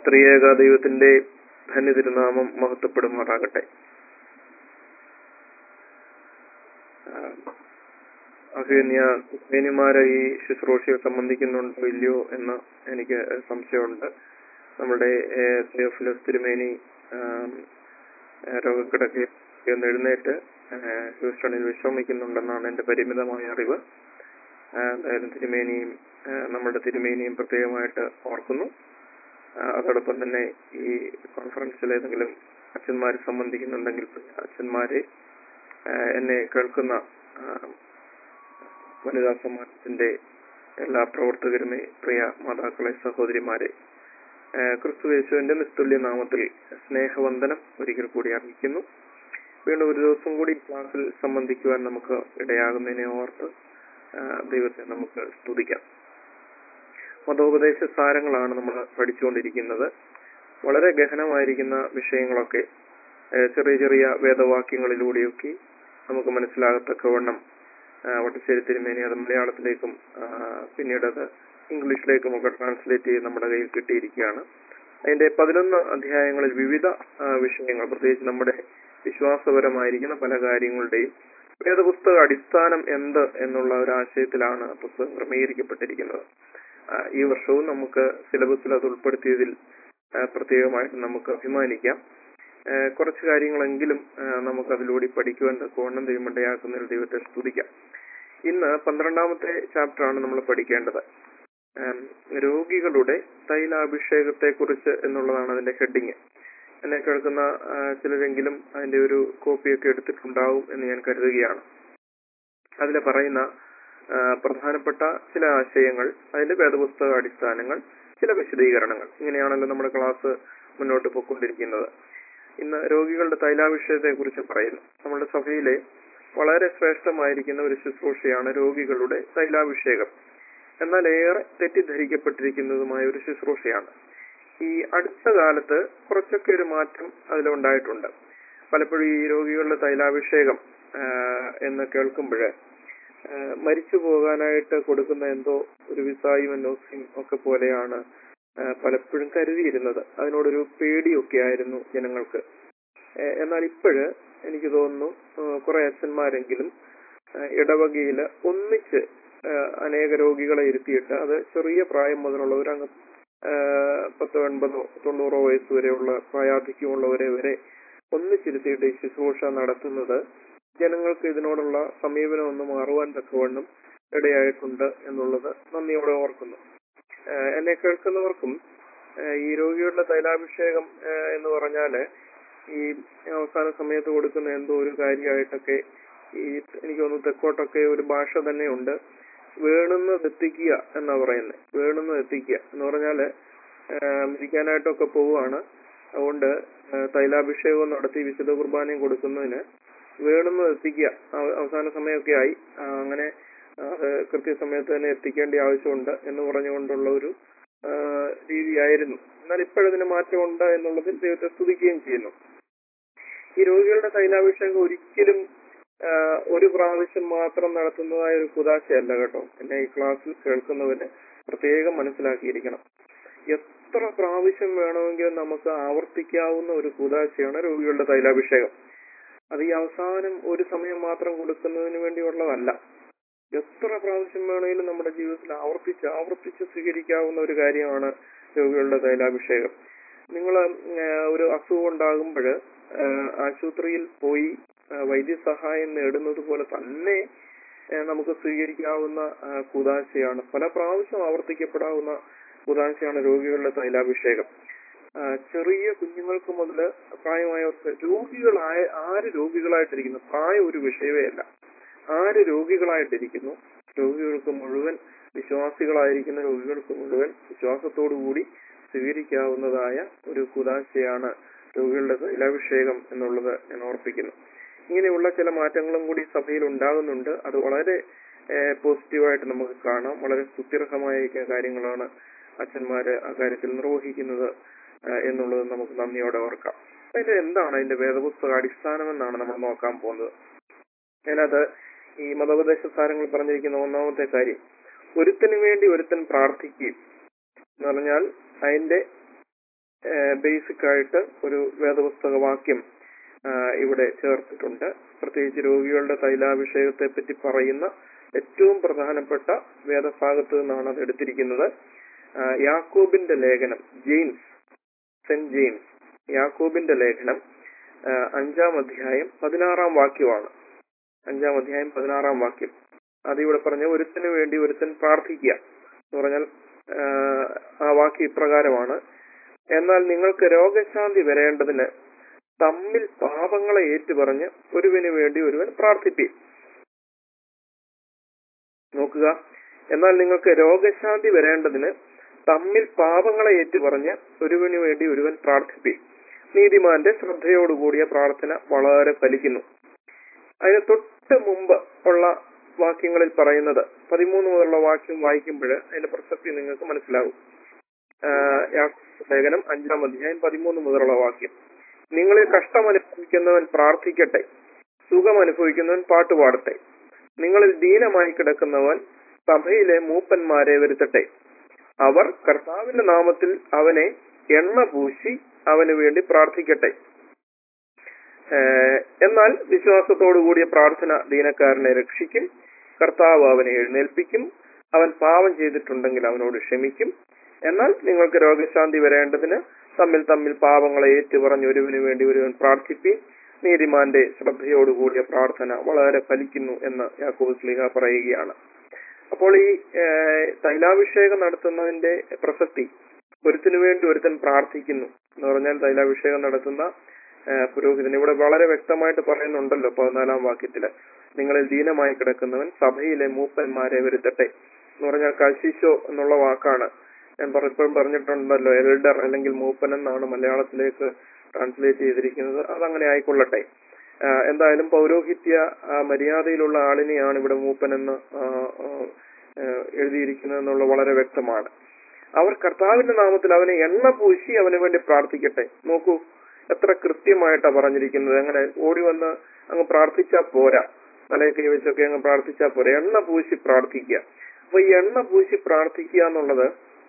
ത്രിയേക ദൈവത്തിന്റെ ധന്യ തിരുനാമം മഹത്വപ്പെടുമാറാകട്ടെ അഭിനയ ക്രിസ്ത്യാനിമാരെ ഈ ശുശ്രൂഷയിൽ സംബന്ധിക്കുന്നുണ്ടോ ഇല്ലയോ എന്ന് എനിക്ക് സംശയമുണ്ട് നമ്മുടെ തിയോഫിലസ് തിരുമേനി രോഗക്കിടക്ക് ഒന്ന് എഴുന്നേറ്റ് ഏഹ് ഹ്യൂസ്റ്റണിൽ വിശ്രമിക്കുന്നുണ്ടെന്നാണ് എന്റെ പരിമിതമായ അറിവ് ഏഹ് എന്തായാലും തിരുമേനിയും ഏഹ് നമ്മുടെ തിരുമേനിയും പ്രത്യേകമായിട്ട് ഓർക്കുന്നു ആഹ് അതോടൊപ്പം തന്നെ ഈ കോൺഫറൻസിൽ ഏതെങ്കിലും അച്ഛന്മാർ സംബന്ധിക്കുന്നുണ്ടെങ്കിൽ അച്ഛന്മാരെ ആഹ് എന്നെ കേൾക്കുന്ന ആഹ് വനിതാ സമാജത്തിന്റെ എല്ലാ പ്രവർത്തകരുമേ പ്രിയ മാതാക്കളെ സഹോദരിമാരെ ആഹ് ക്രിസ്തു യേശുവിന്റെ നിസ്തുല്യ നാമത്തിൽ സ്നേഹവന്ദനം ഒരിക്കൽ കൂടി അറിയിക്കുന്നു വീണ്ടും ഒരു ദിവസം കൂടി ക്ലാസ്സിൽ സംബന്ധിക്കുവാൻ നമുക്ക് ഇടയാകുന്നതിനെ ഓർത്ത് ആഹ് ദൈവത്തെ നമുക്ക് സ്തുതിക്കാം മതോപദേശ സാരങ്ങളാണ് നമ്മൾ പഠിച്ചുകൊണ്ടിരിക്കുന്നത് വളരെ ഗഹനമായിരിക്കുന്ന വിഷയങ്ങളൊക്കെ ഏഹ് ചെറിയ ചെറിയ വേദവാക്യങ്ങളിലൂടെയൊക്കെ നമുക്ക് മനസ്സിലാകത്തക്കവണ്ണം ആഹ് വട്ടശ്ശേരി തിരുമേനി അത് മലയാളത്തിലേക്കും ആഹ് പിന്നീട് അത് ഇംഗ്ലീഷിലേക്കും ഒക്കെ ട്രാൻസ്ലേറ്റ് ചെയ്ത് നമ്മുടെ കയ്യിൽ കിട്ടിയിരിക്കുകയാണ് അതിന്റെ പതിനൊന്ന് അധ്യായങ്ങളിൽ വിവിധ ആഹ് വിഷയങ്ങൾ പ്രത്യേകിച്ച് നമ്മുടെ വിശ്വാസപരമായിരിക്കുന്ന പല കാര്യങ്ങളുടെയും വേദപുസ്തക അടിസ്ഥാനം എന്ത് എന്നുള്ള ഒരു ആശയത്തിലാണ് പുസ്തകം ക്രമീകരിക്കപ്പെട്ടിരിക്കുന്നത് ആഹ് ഈ വർഷവും നമുക്ക് സിലബസിൽ അത് ഉൾപ്പെടുത്തിയതിൽ ആഹ് പ്രത്യേകമായിട്ട് നമുക്ക് അഭിമാനിക്കാം ആഹ് കുറച്ച് കാര്യങ്ങളെങ്കിലും ആഹ് നമുക്ക് അതിലൂടെ പഠിക്കുവാൻ തക്കവണ്ണം ദൈവമിടയാക്കുന്നതിൽ ദൈവത്തെ സ്തുതിക്കാം ഇന്ന് പന്ത്രണ്ടാമത്തെ ചാപ്റ്ററാണ് നമ്മൾ പഠിക്കേണ്ടത് ആം, രോഗികളുടെ തൈലാഭിഷേകത്തെ കുറിച്ച് എന്നുള്ളതാണ് അതിന്റെ ഹെഡിങ് എന്നെ കേൾക്കുന്ന ആ, ചിലരെങ്കിലും അതിന്റെ ഒരു കോപ്പിയൊക്കെ എടുത്തിട്ടുണ്ടാവും എന്ന് ഞാൻ കരുതുകയാണ് അതിൽ പറയുന്ന ആ, പ്രധാനപ്പെട്ട ചില ആശയങ്ങൾ അതിന്റെ വേദപുസ്തക അടിസ്ഥാനങ്ങൾ ചില വിശദീകരണങ്ങൾ ഇങ്ങനെയാണല്ലോ നമ്മുടെ ക്ലാസ് മുന്നോട്ട് പോയിക്കൊണ്ടിരിക്കുന്നത് ഇന്ന് രോഗികളുടെ തൈലാഭിഷേകത്തെ കുറിച്ച് പറയുന്നു നമ്മുടെ സഭയിലെ വളരെ ശ്രേഷ്ഠമായിരിക്കുന്ന ഒരു ശുശ്രൂഷയാണ് രോഗികളുടെ തൈലാഭിഷേകം എന്നാൽ ഏറെ തെറ്റിദ്ധരിക്കപ്പെട്ടിരിക്കുന്നതുമായ ഒരു ശുശ്രൂഷയാണ് ഈ അടുത്ത കാലത്ത് കുറച്ചൊക്കെ ഒരു മാറ്റം അതിലുണ്ടായിട്ടുണ്ട് പലപ്പോഴും ഈ രോഗികളുടെ തൈലാഭിഷേകം ആ, എന്ന് കേൾക്കുമ്പോൾ മരിച്ചു പോകാനായിട്ട് കൊടുക്കുന്ന എന്തോ ഒരു വിസായും നോക്സിയും ഒക്കെ പോലെയാണ് ആ, പലപ്പോഴും കരുതിയിരുന്നത് അതിനോടൊരു പേടിയൊക്കെ ആയിരുന്നു ജനങ്ങൾക്ക് ഏ, എന്നാൽ ഇപ്പോഴ് എനിക്ക് തോന്നുന്നു ആ, കുറെ അച്ഛന്മാരെങ്കിലും ആ, ഇടവകയില് ഒന്നിച്ച് ആ, അനേക രോഗികളെ ഇരുത്തിയിട്ട് അത് ചെറിയ പ്രായം മുതലുള്ളവർ അങ്ങ് ആ, പത്തോ എൺപതോ തൊണ്ണൂറോ വയസ്സ് വരെയുള്ള പ്രായാധിക്യമുള്ളവരെ വരെ ഒന്നിച്ചിരുത്തിയിട്ട് ഈ ശുശ്രൂഷ നടത്തുന്നത് ജനങ്ങൾക്ക് ഇതിനോടുള്ള സമീപനം ഒന്ന് മാറുവാൻ തക്കവണ്ണം ഇടയായിട്ടുണ്ട് എന്നുള്ളത് നന്ദിയോടെ ഓർക്കുന്നു ആ, എന്നെ കേൾക്കുന്നവർക്കും ആ, ഈ രോഗികളുടെ തൈലാഭിഷേകം ആ, എന്ന് പറഞ്ഞാല് ഈ അവസാന സമയത്ത് കൊടുക്കുന്ന എന്തോ ഒരു കാര്യമായിട്ടൊക്കെ ഈ എനിക്ക് തോന്നുന്നു തെക്കോട്ടൊക്കെ ഒരു ഭാഷ തന്നെയുണ്ട് വേണുന്നത് എത്തിക്കുക എന്നാ പറയുന്നത് വേണുന്നത് എത്തിക്കുക എന്ന് പറഞ്ഞാല് ആഹ് മരിക്കാനായിട്ടൊക്കെ പോവുകയാണ് അതുകൊണ്ട് ആഹ് തൈലാഭിഷേകവും നടത്തി വിശുദ്ധ കുർബാനയും കൊടുക്കുന്നതിന് വേണുന്നത് എത്തിക്കുക അവ- അവസാന സമയമൊക്കെ ആയി ആഹ് അങ്ങനെ അത് കൃത്യസമയത്ത് തന്നെ എത്തിക്കേണ്ട ആവശ്യമുണ്ട് എന്ന് പറഞ്ഞുകൊണ്ടുള്ള ഒരു ആഹ് രീതിയായിരുന്നു എന്നാൽ ഇപ്പോഴതിന് മാറ്റമുണ്ട് എന്നുള്ളതിൽ ദൈവത്തെ സ്തുതിക്കുകയും ചെയ്യുന്നു ഈ രോഗികളുടെ തൈലാഭിഷേകം ഒരിക്കലും ആഹ് ഒരു പ്രാവശ്യം മാത്രം നടത്തുന്നതായ ഒരു കുതാശയല്ല കേട്ടോ എന്നെ ഈ ക്ലാസ്സിൽ കേൾക്കുന്നവര് പ്രത്യേകം മനസ്സിലാക്കിയിരിക്കണം എത്ര പ്രാവശ്യം വേണമെങ്കിലും നമുക്ക് ആവർത്തിക്കാവുന്ന ഒരു കുതാശയാണ് രോഗികളുടെ തൈലാഭിഷേകം അത് ഈ അവസാനം ഒരു സമയം മാത്രം കൊടുക്കുന്നതിന് വേണ്ടിയുള്ളതല്ല എത്ര പ്രാവശ്യം വേണമെങ്കിലും നമ്മുടെ ജീവിതത്തിൽ ആവർത്തിച്ച് ആവർത്തിച്ച് സ്വീകരിക്കാവുന്ന ഒരു കാര്യമാണ് രോഗികളുടെ തൈലാഭിഷേകം നിങ്ങൾ ഒരു അസുഖം ഉണ്ടാകുമ്പോൾ ആശുപത്രിയിൽ പോയി ആ, വൈദ്യസഹായം നേടുന്നത് പോലെ തന്നെ ആ, നമുക്ക് സ്വീകരിക്കാവുന്ന ആ, കുദാശയാണ് പല പ്രാവശ്യം ആവർത്തിക്കപ്പെടാവുന്ന കുദാശയാണ് രോഗികളുടെ തൈലാഭിഷേകം ആ, ചെറിയ കുഞ്ഞുങ്ങൾക്ക് മുതൽ പ്രായമായവർക്ക് രോഗികളായ ആര് രോഗികളായിട്ടിരിക്കുന്നു പ്രായം ഒരു വിഷയമേ അല്ല ആര് രോഗികളായിട്ടിരിക്കുന്നു രോഗികൾക്ക് മുഴുവൻ വിശ്വാസികളായിരിക്കുന്ന രോഗികൾക്ക് മുഴുവൻ വിശ്വാസത്തോടു കൂടി സ്വീകരിക്കാവുന്നതായ ഒരു കുദാശയാണ് രോഗികളുടെ തൈലാഭിഷേകം എന്നുള്ളത് ഞാൻ ഓർപ്പിക്കുന്നു ഇങ്ങനെയുള്ള ചില മാറ്റങ്ങളും കൂടി സഭയിൽ ഉണ്ടാകുന്നുണ്ട് അത് വളരെ പോസിറ്റീവായിട്ട് നമുക്ക് കാണാം വളരെ സ്തുത്യർഹമായ കാര്യങ്ങളാണ് അച്ഛന്മാര് ആ കാര്യത്തിൽ നിർവഹിക്കുന്നത് ആ, എന്നുള്ളത് നമുക്ക് നന്ദിയോടെ ഓർക്കാം അതിന്റെ എന്താണ് അതിന്റെ വേദപുസ്തക അടിസ്ഥാനം എന്നാണ് നമ്മൾ നോക്കാൻ പോകുന്നത് അതിനകത്ത് ഈ മതോപദേശ സാരങ്ങൾ പറഞ്ഞിരിക്കുന്ന ഒന്നാമത്തെ കാര്യം ഒരുത്തന് വേണ്ടി ഒരുത്തൻ പ്രാർത്ഥിക്കുകയും എന്ന് പറഞ്ഞാൽ അതിന്റെ ബേസിക് ആയിട്ട് ഒരു വേദപുസ്തക വാക്യം ആ, ഇവിടെ ചേർത്തിട്ടുണ്ട് പ്രത്യേകിച്ച് രോഗികളുടെ തൈലാഭിഷേകത്തെ പറ്റി പറയുന്ന ഏറ്റവും പ്രധാനപ്പെട്ട വേദഭാഗത്ത് നിന്നാണ് അത് എടുത്തിരിക്കുന്നത് ആ, യാക്കോബിന്റെ ലേഖനം ജെയിംസ് സെന്റ് ജെയിംസ് യാക്കോബിന്റെ ലേഖനം ആ, അഞ്ചാം അധ്യായം പതിനാറാം വാക്യമാണ് അഞ്ചാം അധ്യായം പതിനാറാം വാക്യം അത് ഇവിടെ പറഞ്ഞ ഒരുത്തന് വേണ്ടി ഒരുത്തൻ പ്രാർത്ഥിക്കുക എന്ന് പറഞ്ഞാൽ ആ, ആ വാക്യം ഇപ്രകാരമാണ് എന്നാൽ നിങ്ങൾക്ക് രോഗശാന്തി വരേണ്ടതിന് തമ്മിൽ പാപങ്ങളെ ഏറ്റുപറഞ്ഞ് ഒരുവന് വേണ്ടി ഒരുവൻ പ്രാർത്ഥിപ്പി നോക്കുക എന്നാൽ നിങ്ങൾക്ക് രോഗശാന്തി വരേണ്ടതിന് തമ്മിൽ പാപങ്ങളെ ഏറ്റുപറഞ്ഞ് ഒരുവന് വേണ്ടി ഒരുവൻ പ്രാർത്ഥിപ്പി നീതിമാന്റെ ശ്രദ്ധയോടുകൂടിയ പ്രാർത്ഥന വളരെ ഫലിക്കുന്നു അതിന് തൊട്ട് മുമ്പ് ഉള്ള വാക്യങ്ങളിൽ പറയുന്നത് പതിമൂന്ന് മുതലുള്ള വാക്യം വായിക്കുമ്പോൾ അതിന്റെ പ്രസക്തി നിങ്ങൾക്ക് മനസ്സിലാകും ആഹ് യാക്കോബ് ലേഖനം അഞ്ചാം അധ്യായം പതിമൂന്ന് മുതലുള്ള വാക്യം നിങ്ങളിൽ കഷ്ടം അനുഭവിക്കുന്നവൻ പ്രാർത്ഥിക്കട്ടെ സുഖം അനുഭവിക്കുന്നവൻ പാട്ടുപാടട്ടെ നിങ്ങളിൽ ദീനമായി കിടക്കുന്നവൻ സഭയിലെ മൂപ്പന്മാരെ വരുത്തട്ടെ അവർ കർത്താവിന്റെ നാമത്തിൽ അവനെ എണ്ണ പൂശി അവന് വേണ്ടി പ്രാർത്ഥിക്കട്ടെ ഏഹ് എന്നാൽ വിശ്വാസത്തോടുകൂടിയ പ്രാർത്ഥന ദീനക്കാരനെ രക്ഷിക്കും കർത്താവ് അവനെ എഴുന്നേൽപ്പിക്കും അവൻ പാപം ചെയ്തിട്ടുണ്ടെങ്കിൽ അവനോട് ക്ഷമിക്കും എന്നാൽ നിങ്ങൾക്ക് രോഗശാന്തി വരേണ്ടതിന് തമ്മിൽ തമ്മിൽ പാപങ്ങളെ ഏറ്റുപറഞ്ഞ് ഒരുവിന് വേണ്ടി ഒരുവൻ പ്രാർത്ഥിപ്പി നീതിമാന്റെ ശ്രദ്ധയോടുകൂടിയ പ്രാർത്ഥന വളരെ ഫലിക്കുന്നു എന്ന് യാക്കോബ് സ്ലിഹ പറയുകയാണ് അപ്പോൾ ഈ ഏഹ്, തൈലാഭിഷേകം നടത്തുന്നതിന്റെ പ്രസക്തി ഒരുത്തിനു വേണ്ടി ഒരുത്തൻ പ്രാർത്ഥിക്കുന്നു എന്ന് പറഞ്ഞാൽ തൈലാഭിഷേകം നടത്തുന്ന ഏഹ്, പുരോഹിതൻ ഇവിടെ വളരെ വ്യക്തമായിട്ട് പറയുന്നുണ്ടല്ലോ പതിനാലാം വാക്യത്തില് നിങ്ങളിൽ ദീനമായി കിടക്കുന്നവൻ സഭയിലെ മൂപ്പന്മാരെ വരുത്തട്ടെ എന്ന് പറഞ്ഞാൽ കശിശോ എന്നുള്ള വാക്കാണ് ഞാൻ പറ- ഇപ്പോഴും പറഞ്ഞിട്ടുണ്ടല്ലോ എൽഡർ അല്ലെങ്കിൽ മൂപ്പൻ എന്നാണ് മലയാളത്തിലേക്ക് ട്രാൻസ്ലേറ്റ് ചെയ്തിരിക്കുന്നത് അതങ്ങനെ ആയിക്കൊള്ളട്ടെ ആ, എന്തായാലും പൗരോഹിത്യ ആ, മര്യാദയിലുള്ള ആളിനെയാണ് ഇവിടെ മൂപ്പൻ എന്ന് ആ, ആ, ആ, എഴുതിയിരിക്കുന്നത് എന്നുള്ള വളരെ വ്യക്തമാണ് അവർ കർത്താവിന്റെ നാമത്തിൽ അവനെ എണ്ണ പൂശി അവന് വേണ്ടി പ്രാർത്ഥിക്കട്ടെ നോക്കൂ എത്ര കൃത്യമായിട്ടാ പറഞ്ഞിരിക്കുന്നത് അങ്ങനെ ഓടി വന്ന് അങ്ങ് പ്രാർത്ഥിച്ചാ പോരാ തലയെ കൈവച്ചൊക്കെ അങ്ങ് പ്രാർത്ഥിച്ചാ പോരാ എണ്ണ പൂശി പ്രാർത്ഥിക്കുക അപ്പൊ ഈ എണ്ണ പൂശി പ്രാർത്ഥിക്കുക എന്നുള്ളത്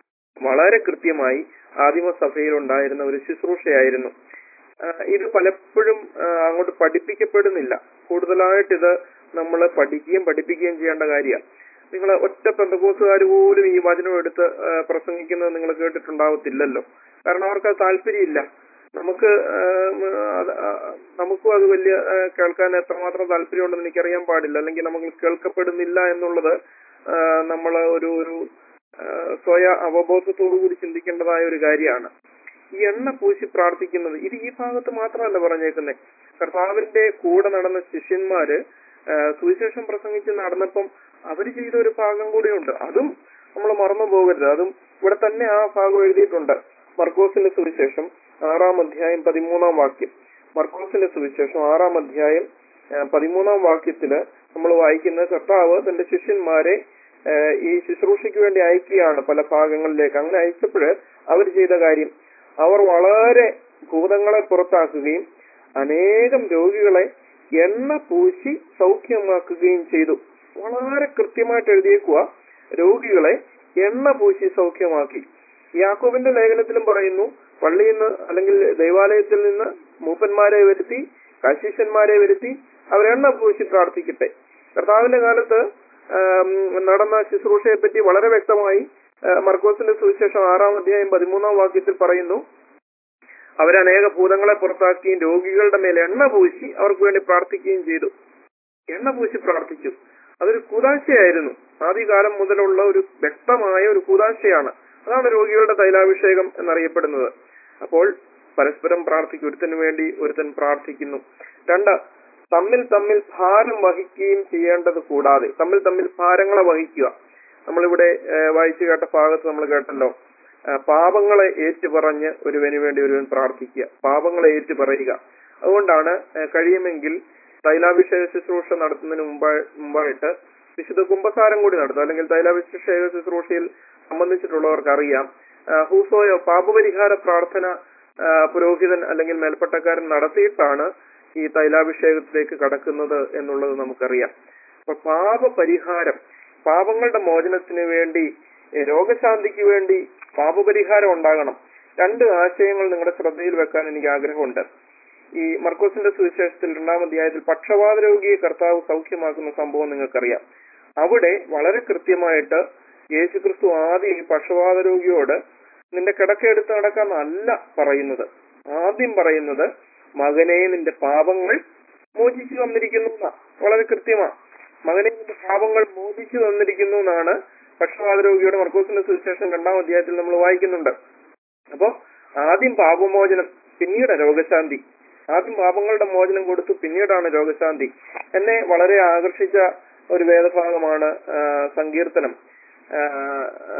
വളരെ കൃത്യമായി ആദിമസഭയിൽ ഉണ്ടായിരുന്ന ഒരു ശുശ്രൂഷയായിരുന്നു ആ, ഇത് പലപ്പോഴും ആ, അങ്ങോട്ട് പഠിപ്പിക്കപ്പെടുന്നില്ല കൂടുതലായിട്ട് ഇത് നമ്മൾ പഠിക്കുകയും പഠിപ്പിക്കുകയും ചെയ്യേണ്ട കാര്യമാണ് നിങ്ങൾ ഒറ്റ പെന്തകോസുകാർ പോലും ഈ വചനം എടുത്ത് ആ, പ്രസംഗിക്കുന്നത് നിങ്ങൾ കേട്ടിട്ടുണ്ടാവത്തില്ലല്ലോ കാരണം അവർക്ക് അത് താല്പര്യമില്ല നമുക്ക് ആ, ഉം, അത്, ആ, നമുക്കും അത് വലിയ ആ, കേൾക്കാൻ എത്രമാത്രം താല്പര്യമുണ്ടെന്ന് എനിക്കറിയാൻ പാടില്ല അല്ലെങ്കിൽ നമുക്ക് കേൾക്കപ്പെടുന്നില്ല എന്നുള്ളത് നമ്മൾ ഒരു ഒരു ആ, സ്വയ അവബോധത്തോടു കൂടി ചിന്തിക്കേണ്ടതായ ഒരു കാര്യമാണ് ഈ എണ്ണ പൂശി പ്രാർത്ഥിക്കുന്നത് ഇത് ഈ ഭാഗത്ത് മാത്രമല്ല പറഞ്ഞേക്കുന്നത് കർത്താവിന്റെ കൂടെ നടന്ന ശിഷ്യന്മാര് ആ, സുവിശേഷം പ്രസംഗിച്ച് നടന്നപ്പം അവര് ചെയ്ത ഒരു ഭാഗം കൂടിയുണ്ട് അതും നമ്മൾ മറന്നു പോകരുത് അതും ഇവിടെ തന്നെ ആ ഭാഗം എഴുതിയിട്ടുണ്ട് മർക്കോസിന്റെ സുവിശേഷം ആറാം അധ്യായം പതിമൂന്നാം വാക്യം മർക്കോസിന്റെ സുവിശേഷം ആറാം അധ്യായം ആ, പതിമൂന്നാം വാക്യത്തില് നമ്മൾ വായിക്കുന്ന കർത്താവ് തന്റെ ശിഷ്യന്മാരെ ആ, ഈ ശുശ്രൂഷയ്ക്ക് വേണ്ടി അയക്കുകയാണ് പല ഭാഗങ്ങളിലേക്ക് അങ്ങനെ അയച്ചപ്പോൾ അവർ ചെയ്ത കാര്യം അവർ വളരെ ഭൂതങ്ങളെ പുറത്താക്കുകയും അനേകം രോഗികളെ എണ്ണ പൂശി സൗഖ്യമാക്കുകയും ചെയ്തു വളരെ കൃത്യമായിട്ട് എഴുതിയേക്കുക രോഗികളെ എണ്ണ പൂശി സൗഖ്യമാക്കി യാക്കോബിന്റെ ലേഖനത്തിലും പറയുന്നു പള്ളിയിൽ നിന്ന് അല്ലെങ്കിൽ ദൈവാലയത്തിൽ നിന്ന് മൂപ്പന്മാരെ വരുത്തി കശീശന്മാരെ വരുത്തി അവരെണ്ണ പൂശി പ്രാർത്ഥിക്കട്ടെ കർത്താവിന്റെ കാലത്ത് ആം, നടന്ന ശുശ്രൂഷയെ പറ്റി വളരെ വ്യക്തമായി ആ, മർക്കോസിന്റെ സുവിശേഷം ആറാം അധ്യായം പതിമൂന്നാം വാക്യത്തിൽ പറയുന്നു അവരനേക ഭൂതങ്ങളെ പുറത്താക്കുകയും രോഗികളുടെ മേൽ എണ്ണ പൂശി അവർക്ക് വേണ്ടി പ്രാർത്ഥിക്കുകയും ചെയ്തു എണ്ണ പൂശി പ്രാർത്ഥിച്ചു അതൊരു കൂതാശയായിരുന്നു ആദ്യകാലം മുതലുള്ള ഒരു വ്യക്തമായ ഒരു കൂതാശയാണ് അതാണ് രോഗികളുടെ തൈലാഭിഷേകം എന്നറിയപ്പെടുന്നത് അപ്പോൾ പരസ്പരം പ്രാർത്ഥിക്കും ഒരുത്തന് വേണ്ടി ഒരുത്തൻ പ്രാർത്ഥിക്കുന്നു രണ്ട് തമ്മിൽ തമ്മിൽ ഭാരം വഹിക്കുകയും ചെയ്യേണ്ടത് കൂടാതെ തമ്മിൽ തമ്മിൽ ഭാരങ്ങളെ വഹിക്കുക നമ്മളിവിടെ ഏഹ്, വായിച്ചു കേട്ട ഭാഗത്ത് നമ്മൾ കേട്ടല്ലോ ഏഹ്, പാപങ്ങളെ ഏറ്റുപറഞ്ഞ് ഒരുവന് വേണ്ടി ഒരുവൻ പ്രാർത്ഥിക്കുക പാപങ്ങളെ ഏറ്റുപറയുക അതുകൊണ്ടാണ് ഏഹ്, കഴിയുമെങ്കിൽ തൈലാഭിഷേക ശുശ്രൂഷ നടത്തുന്നതിന് മുമ്പായി മുമ്പായിട്ട് വിശുദ്ധ കുംഭസാരം കൂടി നടത്തും അല്ലെങ്കിൽ തൈലാഭിഷേക ശുശ്രൂഷയിൽ സംബന്ധിച്ചിട്ടുള്ളവർക്ക് അറിയാം ഏഹ്, ഹൂസോയോ പാപപരിഹാര പ്രാർത്ഥന ഏഹ്, പുരോഹിതൻ അല്ലെങ്കിൽ മേൽപ്പട്ടക്കാരൻ നടത്തിയിട്ടാണ് ഈ തൈലാഭിഷേകത്തിലേക്ക് കടക്കുന്നത് എന്നുള്ളത് നമുക്കറിയാം അപ്പൊ പാപപരിഹാരം പാപങ്ങളുടെ മോചനത്തിന് വേണ്ടി ഏഹ് രോഗശാന്തിക്ക് വേണ്ടി പാപപരിഹാരം ഉണ്ടാകണം രണ്ട് ആശയങ്ങൾ നിങ്ങളുടെ ശ്രദ്ധയിൽ വെക്കാൻ എനിക്ക് ആഗ്രഹമുണ്ട് ഈ മർക്കോസിന്റെ സുവിശേഷത്തിൽ രണ്ടാം അധ്യായത്തിൽ പക്ഷപാത രോഗിയെ കർത്താവ് സൗഖ്യമാക്കുന്ന സംഭവം നിങ്ങൾക്കറിയാം അവിടെ വളരെ കൃത്യമായിട്ട് യേശുക്രിസ്തു ആദ്യം ഈ പക്ഷപാത രോഗിയോട് നിന്റെ കിടക്കെടുത്ത് നടക്കാന്നല്ല പറയുന്നത് ആദ്യം പറയുന്നത് മകനെ നിന്റെ പാപങ്ങൾ മോചിച്ചു തന്നിരിക്കുന്നു എന്നാ. വളരെ കൃത്യമാ മകനെ നിന്റെ പാപങ്ങൾ മോചിച്ചു തന്നിരിക്കുന്നു എന്നാണ് പക്ഷപാത രോഗിയുടെ മർക്കോസിന്റെ സുവിശേഷം രണ്ടാം അധ്യായത്തിൽ നമ്മൾ വായിക്കുന്നുണ്ട് അപ്പോ ആദ്യം പാപമോചനം പിന്നീട് രോഗശാന്തി ആദ്യം പാപങ്ങളുടെ മോചനം കൊടുത്തു പിന്നീടാണ് രോഗശാന്തി എന്നെ വളരെ ആകർഷിച്ച ഒരു വേദഭാഗമാണ് ആ, സങ്കീർത്തനം ആ, ആ,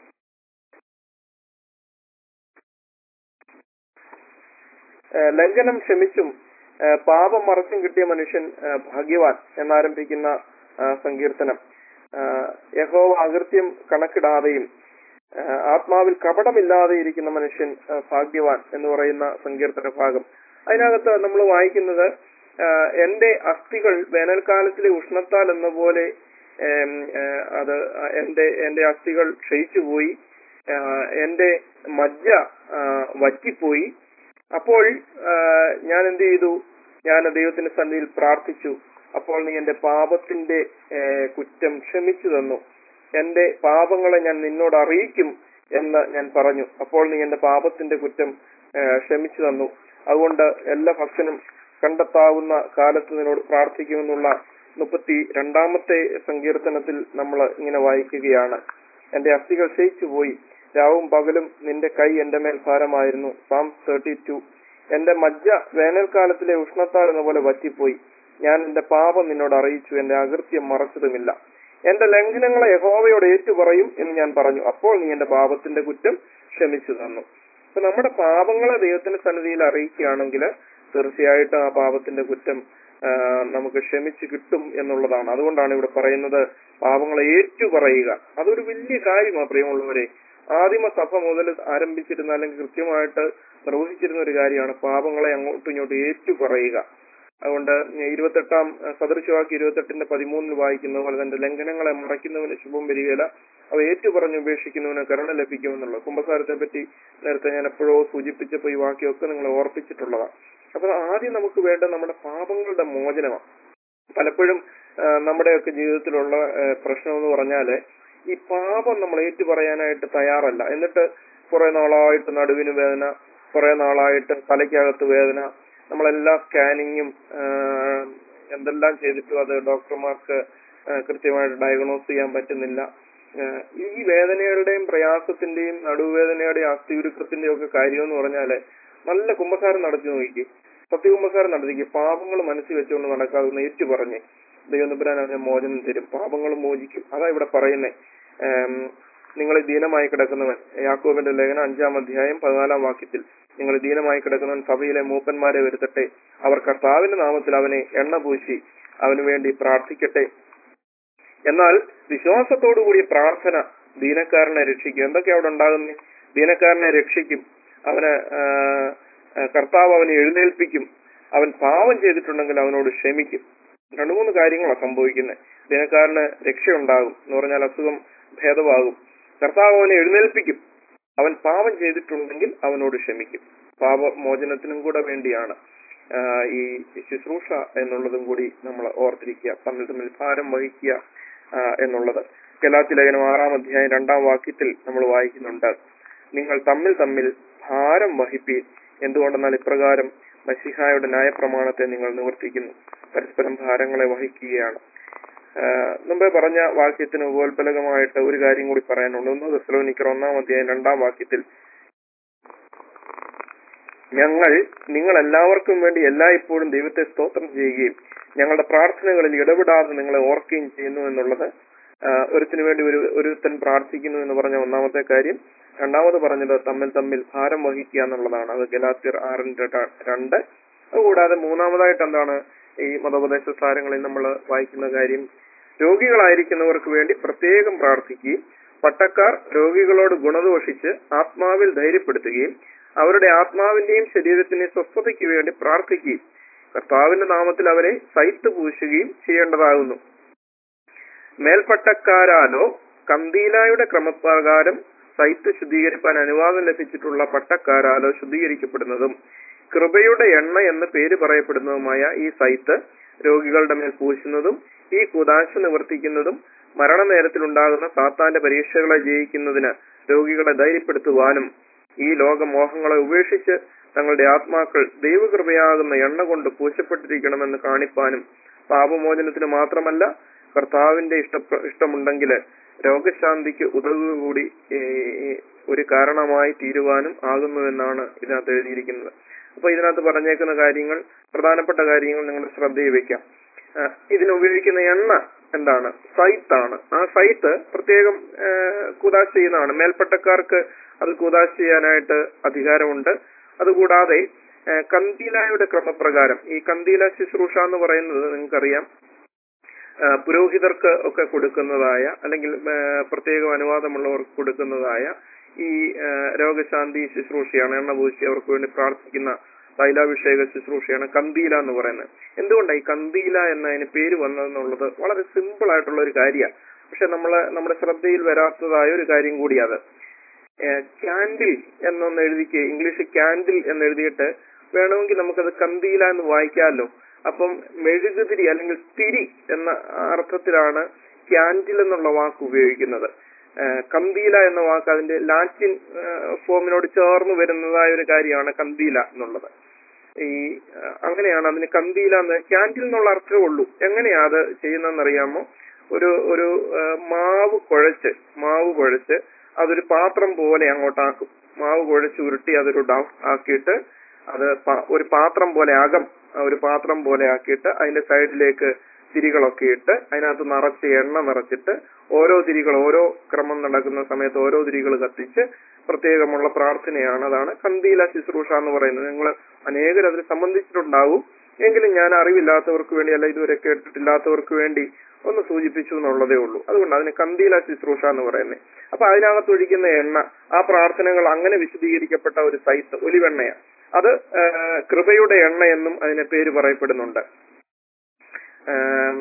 ആ, ലംഘനം ക്ഷമിച്ചും ആ, പാപം മറച്ചും കിട്ടിയ മനുഷ്യൻ ആ, ഭാഗ്യവാൻ എന്നാരംഭിക്കുന്ന ആ, സങ്കീർത്തനം ആ, യഹോവ അകൃത്യം കണക്കിടാതെയും ആ, ആത്മാവിൽ കപടമില്ലാതെ ഇരിക്കുന്ന മനുഷ്യൻ ആ, ഭാഗ്യവാൻ എന്ന് പറയുന്ന സങ്കീർത്തന ഭാഗം അതിനകത്ത് നമ്മൾ വായിക്കുന്നത് ആ, എന്റെ അസ്ഥികൾ വേനൽക്കാലത്തിലെ ഉഷ്ണത്താൽ എന്ന പോലെ ഏം, ഏ, അത് എന്റെ എന്റെ അസ്ഥികൾ ക്ഷയിച്ചുപോയി ആ, എന്റെ മജ്ജ ആ, വറ്റിപ്പോയി അപ്പോൾ ആ, ഞാൻ എന്ത് ചെയ്തു ഞാൻ ദൈവത്തിന്റെ സന്നിധിയിൽ പ്രാർത്ഥിച്ചു അപ്പോൾ നീ എന്റെ പാപത്തിന്റെ ഏ, കുറ്റം ക്ഷമിച്ചു തന്നു എന്റെ പാപങ്ങളെ ഞാൻ നിന്നോട് അറിയിക്കും എന്ന് ഞാൻ പറഞ്ഞു അപ്പോൾ നീ എന്റെ പാപത്തിന്റെ കുറ്റം ഏ, ക്ഷമിച്ചു തന്നു അതുകൊണ്ട് എല്ലാ ഭക്തനും കണ്ടെത്താവുന്ന കാലത്ത് നിന്നോട് പ്രാർത്ഥിക്കുമെന്നുള്ള മുപ്പത്തി രണ്ടാമത്തെ സങ്കീർത്തനത്തിൽ നമ്മൾ ഇങ്ങനെ വായിക്കുകയാണ് എന്റെ അസ്ഥികൾ ക്ഷയിച്ചു പോയി രാവും പകലും നിന്റെ കൈ എന്റെ മേൽ ഭാരമായിരുന്നു സാം തേർട്ടി ടു എന്റെ മജ്ജ വേനൽക്കാലത്തിലെ ഉഷ്ണത്താൽ എന്ന പോലെ വറ്റിപ്പോയി ഞാൻ എന്റെ പാപം നിന്നോട് അറിയിച്ചു എന്റെ അകൃത്യം മറച്ചതുമില്ല എന്റെ ലംഘനങ്ങളെ യഹോവയോട് ഏറ്റുപറയും എന്ന് ഞാൻ പറഞ്ഞു അപ്പോൾ നീ എന്റെ പാപത്തിന്റെ കുറ്റം ക്ഷമിച്ചു തന്നു അപ്പൊ നമ്മുടെ പാപങ്ങളെ ദൈവത്തിന്റെ സന്നിധിയിൽ അറിയിക്കുകയാണെങ്കിൽ തീർച്ചയായിട്ടും ആ പാപത്തിന്റെ കുറ്റം ആ, നമുക്ക് ക്ഷമിച്ചു കിട്ടും എന്നുള്ളതാണ് അതുകൊണ്ടാണ് ഇവിടെ പറയുന്നത് പാപങ്ങളെ ഏറ്റുപറയുക അതൊരു വലിയ കാര്യമാണ് പ്രിയമുള്ളവരെ ആദിമ സഭ മുതൽ ആരംഭിച്ചിരുന്ന അല്ലെങ്കിൽ കൃത്യമായിട്ട് നിർവഹിച്ചിരുന്ന ഒരു കാര്യമാണ് പാപങ്ങളെ അങ്ങോട്ടും ഇങ്ങോട്ടും ഏറ്റുപറയുക അതുകൊണ്ട് ഇരുപത്തെട്ടാം അഹ് സദൃശവാക്യം ഇരുപത്തെട്ടിന്റെ പതിമൂന്നിൽ വായിക്കുന്ന പോലെ തന്റെ ലംഘനങ്ങളെ മറയ്ക്കുന്നവന് ശുഭം വരികയില്ല അവ ഏറ്റുപറഞ്ഞ് ഉപേക്ഷിക്കുന്നവന് കരുണ ലഭിക്കുമെന്നുള്ളത് കുംഭസാരത്തെ പറ്റി നേരത്തെ ഞാൻ എപ്പോഴോ സൂചിപ്പിച്ചപ്പോൾ ഈ വാക്യമൊക്കെ നിങ്ങളെ ഓർപ്പിച്ചിട്ടുള്ളതാണ് അപ്പൊ ആദ്യം നമുക്ക് വേണ്ട നമ്മുടെ പാപങ്ങളുടെ മോചനമാണ് പലപ്പോഴും ആ, നമ്മുടെയൊക്കെ ജീവിതത്തിലുള്ള ആ, പ്രശ്നം എന്ന് പറഞ്ഞാല് ഈ പാപം നമ്മൾ ഏറ്റു പറയാനായിട്ട് തയ്യാറല്ല എന്നിട്ട് കുറെ നാളായിട്ട് നടുവിന് വേദന കുറെ നാളായിട്ട് തലയ്ക്കകത്ത് വേദന നമ്മളെല്ലാ സ്കാനിങ്ങും എന്തെല്ലാം ചെയ്തിട്ടും അത് ഡോക്ടർമാർക്ക് ആ, കൃത്യമായിട്ട് ഡയഗ്നോസ് ചെയ്യാൻ പറ്റുന്നില്ല ആ, ഈ വേദനകളുടെയും പ്രയാസത്തിന്റെയും നടുവേദനയുടെയും അസ്ഥിയുരുക്കത്തിന്റെയും ഒക്കെ കാര്യം എന്ന് പറഞ്ഞാല് നല്ല കുംഭസാരം നടത്തി നോക്കി സത്യകുംഭസാരം നടത്തിക്ക് പാപങ്ങൾ മനസ്സിൽ വെച്ചുകൊണ്ട് നടക്കാതെ ഏറ്റു പറഞ്ഞ് ദൈവനപുരാൻ അവനെ മോചനം തരും പാപങ്ങൾ മോചിക്കും അതാ ഇവിടെ പറയുന്നേ നിങ്ങൾ ദീനമായി കിടക്കുന്നവൻ യാക്കോബിന്റെ ലേഖനം അഞ്ചാം അധ്യായം പതിനാലാം വാക്യത്തിൽ നിങ്ങൾ ദീനമായി കിടക്കുന്നവൻ സഭയിലെ മൂപ്പന്മാരെ വരുത്തട്ടെ അവർ കർത്താവിന്റെ നാമത്തിൽ അവനെ എണ്ണ പൂശി അവന് വേണ്ടി പ്രാർത്ഥിക്കട്ടെ എന്നാൽ വിശ്വാസത്തോടുകൂടിയ പ്രാർത്ഥന ദീനക്കാരനെ രക്ഷിക്കും എന്തൊക്കെ അവിടെ ഉണ്ടാകുന്നേ ദീനക്കാരനെ രക്ഷിക്കും അവന് ആ, ആ, കർത്താവ് അവനെ എഴുന്നേൽപ്പിക്കും അവൻ പാവം ചെയ്തിട്ടുണ്ടെങ്കിൽ അവനോട് ക്ഷമിക്കും രണ്ടു മൂന്ന് കാര്യങ്ങളാണ് സംഭവിക്കുന്നത് ദീനക്കാരന് രക്ഷയുണ്ടാകും എന്ന് പറഞ്ഞാൽ അസുഖം ഭേദമാകും കർത്താവ് അവനെ എഴുന്നേൽപ്പിക്കും അവൻ പാപം ചെയ്തിട്ടുണ്ടെങ്കിൽ അവനോട് ക്ഷമിക്കും പാപമോചനത്തിനും കൂടെ വേണ്ടിയാണ് ആ, ഈ ശുശ്രൂഷ എന്നുള്ളതും കൂടി നമ്മൾ ഓർത്തിരിക്കുക തമ്മിൽ തമ്മിൽ ഭാരം വഹിക്കുക ആ, എന്നുള്ളത് ഗലാത്തി ലേഖനം ആറാം അധ്യായം രണ്ടാം വാക്യത്തിൽ നമ്മൾ വായിക്കുന്നുണ്ട് നിങ്ങൾ തമ്മിൽ തമ്മിൽ ഭാരം വഹിപ്പീൻ എന്തുകൊണ്ടെന്നാൽ ഇപ്രകാരം മഷിഹായുടെ ന്യായപ്രമാണത്തെ നിങ്ങൾ നിവർത്തിക്കുന്നു പരസ്പരം ഭാരങ്ങളെ വഹിക്കുകയാണ് ആ, മുമ്പേ പറഞ്ഞ വാക്യത്തിന് ഉപോത്ബലകമായിട്ട് ഒരു കാര്യം കൂടി പറയാനുണ്ട് ഒന്ന് തെസ്സലോനിക്കർ ഒന്നാം അധ്യായം രണ്ടാം വാക്യത്തിൽ ഞങ്ങൾ നിങ്ങൾ എല്ലാവർക്കും വേണ്ടി എല്ലായ്പ്പോഴും ദൈവത്തെ സ്തോത്രം ചെയ്യുകയും ഞങ്ങളുടെ പ്രാർത്ഥനകളിൽ ഇടപെടാതെ നിങ്ങളെ ഓർക്കുകയും ചെയ്യുന്നു എന്നുള്ളത് ആ, ഒരുത്തിന് വേണ്ടി ഒരു ഒരുത്തൻ പ്രാർത്ഥിക്കുന്നു എന്ന് പറഞ്ഞ ഒന്നാമത്തെ കാര്യം രണ്ടാമത് പറഞ്ഞത് തമ്മിൽ തമ്മിൽ ഭാരം വഹിക്കുക എന്നുള്ളതാണ് അത് ഗലാത്തിയർ ആറിന്റെ ര- രണ്ട് അതുകൂടാതെ മൂന്നാമതായിട്ട് എന്താണ് ഈ മതോപദേശ സാരങ്ങളിൽ നമ്മൾ വായിക്കുന്ന കാര്യം രോഗികളായിരിക്കുന്നവർക്ക് വേണ്ടി പ്രത്യേകം പ്രാർത്ഥിക്കുകയും പട്ടക്കാർ രോഗികളോട് ഗുണദോഷിച്ച് ആത്മാവിൽ ധൈര്യപ്പെടുത്തുകയും അവരുടെ ആത്മാവിന്റെയും ശരീരത്തിന്റെയും സ്വസ്ഥതയ്ക്ക് വേണ്ടി പ്രാർത്ഥിക്കുകയും കർത്താവിന്റെ നാമത്തിൽ അവരെ സൈത്ത് പൂശുകയും ചെയ്യേണ്ടതാകുന്നു മേൽപ്പട്ടക്കാരാലോ കന്തീലായുടെ ക്രമപ്രകാരം സൈത്ത് ശുദ്ധീകരിപ്പാൻ അനുവാദം ലഭിച്ചിട്ടുള്ള പട്ടക്കാരാലോ ശുദ്ധീകരിക്കപ്പെടുന്നതും കൃപയുടെ എണ്ണ എന്ന് പേര് പറയപ്പെടുന്നതുമായ ഈ സൈത്ത് രോഗികളുടെ മേൽ പൂശുന്നതും ഈ കുതാശ നിവർത്തിക്കുന്നതും മരണനേരത്തിലുണ്ടാകുന്ന സാത്താന്റെ പരീക്ഷകളെ ജയിക്കുന്നതിന് രോഗികളെ ധൈര്യപ്പെടുത്തുവാനും ഈ ലോകമോഹങ്ങളെ ഉപേക്ഷിച്ച് തങ്ങളുടെ ആത്മാക്കൾ ദൈവകൃപയാകുന്ന എണ്ണ കൊണ്ട് പൂശപ്പെട്ടിരിക്കണമെന്ന് കാണിപ്പാനും പാപമോചനത്തിന് മാത്രമല്ല കർത്താവിന്റെ ഇഷ്ട ഇഷ്ടമുണ്ടെങ്കിൽ രോഗശാന്തിക്ക് ഉതകുക കൂടി ഏഹ്, ഒരു കാരണമായി തീരുവാനും ആകുന്നുവെന്നാണ് ഇതിനകത്ത് എഴുതിയിരിക്കുന്നത് അപ്പൊ ഇതിനകത്ത് പറഞ്ഞേക്കുന്ന കാര്യങ്ങൾ പ്രധാനപ്പെട്ട കാര്യങ്ങൾ നിങ്ങളുടെ ശ്രദ്ധയിൽ വെക്കാം ആ, ഇതിന് ഉപയോഗിക്കുന്ന എണ്ണ എന്താണ് സൈത്താണ് ആ സൈത്ത് പ്രത്യേകം കുതാശ ചെയ്യുന്നതാണ് മേൽപ്പട്ടക്കാർക്ക് അത് കുതാശ ചെയ്യാനായിട്ട് അധികാരമുണ്ട് അതുകൂടാതെ ആ, കന്തീലായുടെ ക്രമപ്രകാരം ഈ കന്തീല ശുശ്രൂഷ എന്ന് പറയുന്നത് നിങ്ങൾക്കറിയാം ആ, പുരോഹിതർക്ക് ഒക്കെ കൊടുക്കുന്നതായ അല്ലെങ്കിൽ ആ, പ്രത്യേകം അനുവാദമുള്ളവർക്ക് കൊടുക്കുന്നതായ ഈ ആ, രോഗശാന്തി ശുശ്രൂഷയാണ് എണ്ണ പൂശി അവർക്ക് വേണ്ടി പ്രാർത്ഥിക്കുന്ന തൈലാഭിഷേക ശുശ്രൂഷയാണ് കന്തീല എന്ന് പറയുന്നത് എന്തുകൊണ്ടാണ് ഈ കന്തീല എന്നതിന് പേര് വന്നതെന്നുള്ളത് വളരെ സിമ്പിൾ ആയിട്ടുള്ള ഒരു കാര്യമാണ് പക്ഷെ നമ്മളെ നമ്മുടെ ശ്രദ്ധയിൽ വരാത്തതായ ഒരു കാര്യം കൂടിയത് ക്യാൻഡിൽ എന്നൊന്ന് എഴുതിക്ക് ഇംഗ്ലീഷ് ക്യാൻഡിൽ എന്ന് എഴുതിയിട്ട് വേണമെങ്കിൽ നമുക്കത് കന്തീല എന്ന് വായിക്കാമല്ലോ അപ്പം മെഴുകുതിരി അല്ലെങ്കിൽ തിരി എന്ന അർത്ഥത്തിലാണ് ക്യാൻഡിൽ എന്നുള്ള വാക്ക് ഉപയോഗിക്കുന്നത് ആ, കന്തീല എന്ന വാക്ക് അതിന്റെ ലാറ്റിൻ ആ, ഫോമിനോട് ചേർന്ന് വരുന്നതായ ഒരു കാര്യമാണ് കന്തീല എന്നുള്ളത് ഈ ആ, അങ്ങനെയാണ് അതിന് കന്തീല എന്ന് ക്യാൻഡിൽ എന്നുള്ള അർത്ഥമേ ഉള്ളൂ എങ്ങനെയാ അത് ചെയ്യുന്നതെന്ന് അറിയാമോ ഒരു ഒരു ആ, മാവ് കുഴച്ച് മാവ് കുഴച്ച് അതൊരു പാത്രം പോലെ അങ്ങോട്ടാക്കും മാവ് കുഴച്ച് ഉരുട്ടി അതൊരു ഡൗ ആക്കിയിട്ട് അത് പ- ഒരു പാത്രം പോലെ അകം ആ, ഒരു പാത്രം പോലെ ആക്കിയിട്ട് അതിന്റെ സൈഡിലേക്ക് തിരികളൊക്കെ ഇട്ട് അതിനകത്ത് നിറച്ച് എണ്ണ നിറച്ചിട്ട് ഓരോ തിരികൾ ഓരോ ക്രമം നടക്കുന്ന സമയത്ത് ഓരോ തിരികൾ കത്തിച്ച് പ്രത്യേകമുള്ള പ്രാർത്ഥനയാണ് അതാണ് കന്തീല ശുശ്രൂഷ എന്ന് പറയുന്നത് നിങ്ങൾ അനേകർ അതിൽ സംബന്ധിച്ചിട്ടുണ്ടാവും എങ്കിലും ഞാൻ അറിവില്ലാത്തവർക്ക് വേണ്ടി അല്ല ഇതുവരെ കേട്ടിട്ടില്ലാത്തവർക്ക് വേണ്ടി ഒന്ന് സൂചിപ്പിച്ചു എന്നുള്ളതേ ഉള്ളൂ അതുകൊണ്ട് അതിന് കന്തീല ശുശ്രൂഷ എന്ന് പറയുന്നത് അപ്പൊ അതിനകത്ത് ഒഴിക്കുന്ന എണ്ണ ആ പ്രാർത്ഥനകൾ അങ്ങനെ വിശദീകരിക്കപ്പെട്ട ഒരു സൈത്ത് ഒലിവെണ്ണയാണ് അത് ആ, കൃപയുടെ എണ്ണ എന്നും അതിന് പേര് പറയപ്പെടുന്നുണ്ട് ആം,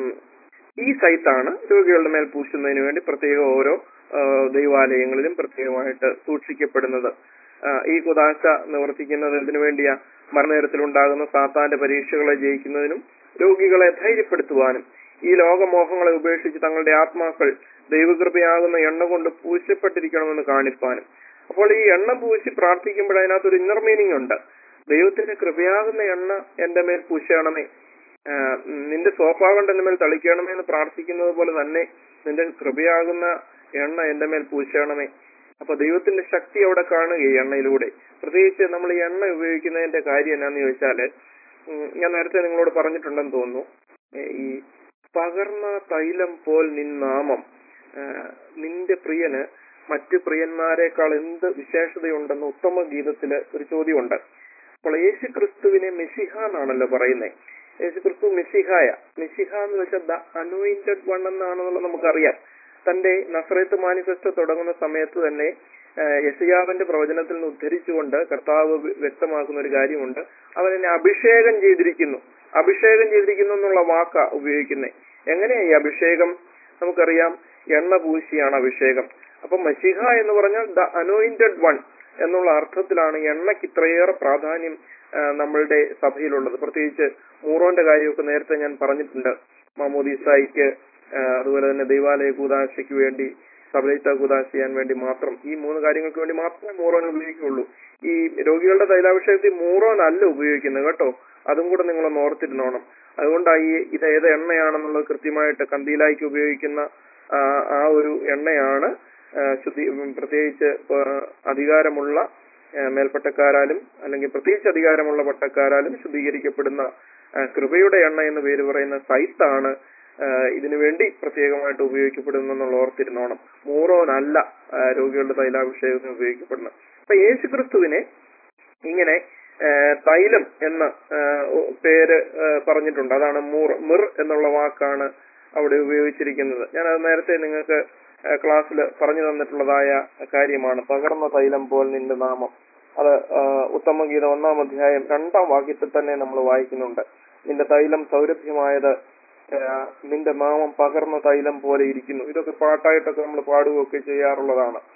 ഈ സൈത്താണ് രോഗികളുടെ മേൽ പൂശുന്നതിന് വേണ്ടി പ്രത്യേക ഓരോ ആ, ദൈവാലയങ്ങളിലും പ്രത്യേകമായിട്ട് സൂക്ഷിക്കപ്പെടുന്നത് ആ, ഈ കുതാശ നിവർത്തിക്കുന്നത് എന്തിനു വേണ്ടിയാ മരണനേരത്തിലുണ്ടാകുന്ന സാത്താന്റെ പരീക്ഷകളെ ജയിക്കുന്നതിനും രോഗികളെ ധൈര്യപ്പെടുത്തുവാനും ഈ ലോകമോഹങ്ങളെ ഉപേക്ഷിച്ച് തങ്ങളുടെ ആത്മാക്കൾ ദൈവകൃപയാകുന്ന എണ്ണ കൊണ്ട് പൂശപ്പെട്ടിരിക്കണമെന്ന് കാണിപ്പാനും അപ്പോൾ ഈ എണ്ണ പൂശി പ്രാർത്ഥിക്കുമ്പോൾ അതിനകത്ത് ഒരു ഇന്നർ മീനിങ് ഉണ്ട് ദൈവത്തിന്റെ കൃപയാകുന്ന എണ്ണ എന്റെ മേൽ പൂശയണമേ ആ, നിന്റെ സോഫ കൊണ്ട് എന്റെ മേൽ തളിക്കണമേ എന്ന് പ്രാർത്ഥിക്കുന്നത് പോലെ തന്നെ നിന്റെ കൃപയാകുന്ന എണ്ണ എന്റെ മേൽ പൂശയണമേ അപ്പൊ ദൈവത്തിന്റെ ശക്തി അവിടെ കാണുക ഈ എണ്ണയിലൂടെ പ്രത്യേകിച്ച് നമ്മൾ ഈ എണ്ണ ഉപയോഗിക്കുന്നതിന്റെ കാര്യം എന്നാന്ന് ചോദിച്ചാല് ഉം, ഞാൻ നേരത്തെ നിങ്ങളോട് പറഞ്ഞിട്ടുണ്ടെന്ന് തോന്നുന്നു ഏ, ഈ പകർന്ന തൈലം പോൽ നിന്നാമം ആ, നിന്റെ പ്രിയന് മറ്റു പ്രിയന്മാരെക്കാൾ എന്ത് വിശേഷതയുണ്ടെന്ന് ഉത്തമ ഗീതത്തില് ഒരു ചോദ്യമുണ്ട് അപ്പോൾ യേശു ക്രിസ്തുവിനെ മെസ്സിഹ എന്നാണല്ലോ പറയുന്നത് യേശു ക്രിസ്തു മെസ്സിഹായ മെസ്സിഹ എന്ന് വെച്ചാൽ ദ അനോയിന്റഡ് വൺ എന്നാണെന്നുള്ളത് നമുക്കറിയാം തന്റെ നസ്രത്ത് മാനിഫെസ്റ്റോ തുടങ്ങുന്ന സമയത്ത് തന്നെ ആ, യശയാവിന്റെ പ്രവചനത്തിൽ നിന്ന് ഉദ്ധരിച്ചുകൊണ്ട് കർത്താവ് വ്യ- വ്യക്തമാക്കുന്ന ഒരു കാര്യമുണ്ട് അവൻ എന്നെ അഭിഷേകം ചെയ്തിരിക്കുന്നു അഭിഷേകം ചെയ്തിരിക്കുന്നു എന്നുള്ള വാക്കാ ഉപയോഗിക്കുന്നത് എങ്ങനെയാ ഈ അഭിഷേകം നമുക്കറിയാം എണ്ണ പൂശിയാണ് അഭിഷേകം അപ്പൊ മഷിഹ എന്ന് പറഞ്ഞാൽ ദ അനോയിന്റഡ് വൺ എന്നുള്ള അർത്ഥത്തിലാണ് എണ്ണയ്ക്ക് ഇത്രയേറെ പ്രാധാന്യം ആ, നമ്മളുടെ സഭയിലുള്ളത് പ്രത്യേകിച്ച് മൂറോന്റെ കാര്യമൊക്കെ നേരത്തെ ഞാൻ പറഞ്ഞിട്ടുണ്ട് മാമോദീസായിക്ക് ആ, അതുപോലെ തന്നെ ദൈവാലയ കൂതാശയ്ക്ക് വേണ്ടി സബലൈത്ത കൂതാശ ചെയ്യാൻ വേണ്ടി മാത്രം ഈ മൂന്ന് കാര്യങ്ങൾക്ക് വേണ്ടി മാത്രമേ മൂറോൻ ഉപയോഗിക്കുള്ളൂ ഈ രോഗികളുടെ തൈലാഭിഷേകത്തിൽ മൂറോൻ അല്ല ഉപയോഗിക്കുന്നത് കേട്ടോ അതും കൂടെ നിങ്ങളൊന്ന് ഓർത്തിരുന്നോണം അതുകൊണ്ടാണ് ഈ ഇത് ഏത് എണ്ണയാണെന്നുള്ളത് കൃത്യമായിട്ട് കന്തീലായിക്ക് ഉപയോഗിക്കുന്ന ആ, ആ ഒരു എണ്ണയാണ് ആ, ശുദ്ധി ഉം, പ്രത്യേകിച്ച് ആ, അധികാരമുള്ള ആ, മേൽപ്പട്ടക്കാരാലും അല്ലെങ്കിൽ പ്രത്യേകിച്ച് അധികാരമുള്ള പട്ടക്കാരാലും ശുദ്ധീകരിക്കപ്പെടുന്ന ആ, കൃപയുടെ എണ്ണ എന്ന് പേര് പറയുന്ന സൈത്താണ് ആ, ഇതിനു വേണ്ടി പ്രത്യേകമായിട്ട് ഉപയോഗിക്കപ്പെടുന്നെന്നുള്ള ഓർത്തിരുന്നോണം മൂറോനല്ല ആ, രോഗികളുടെ തൈലാഭിഷേകത്തിന് ഉപയോഗിക്കപ്പെടുന്നത് അപ്പൊ യേശു ക്രിസ്തുവിനെ ഇങ്ങനെ ആ, തൈലം എന്ന ആ, ഒ- പേര് ആ, പറഞ്ഞിട്ടുണ്ട് അതാണ് മൂർ മിർ എന്നുള്ള വാക്കാണ് അവിടെ ഉപയോഗിച്ചിരിക്കുന്നത് ഞാൻ അത് നേരത്തെ നിങ്ങൾക്ക് ക്ലാസ്സിൽ പറഞ്ഞു തന്നിട്ടുള്ളതായ കാര്യമാണ് പകർന്ന തൈലം പോൽ നിന്റെ നാമം അത് ആ, ഉത്തമഗീത ഒന്നാം അധ്യായം രണ്ടാം വാക്യത്തിൽ തന്നെ നമ്മൾ വായിക്കുന്നുണ്ട് നിന്റെ തൈലം സൗരഭ്യമായത് ആ, നിന്റെ നാമം പകർന്ന തൈലം പോലെ ഇരിക്കുന്നു ഇതൊക്കെ പാട്ടായിട്ടൊക്കെ നമ്മൾ പാടുകയൊക്കെ ചെയ്യാറുള്ളതാണ്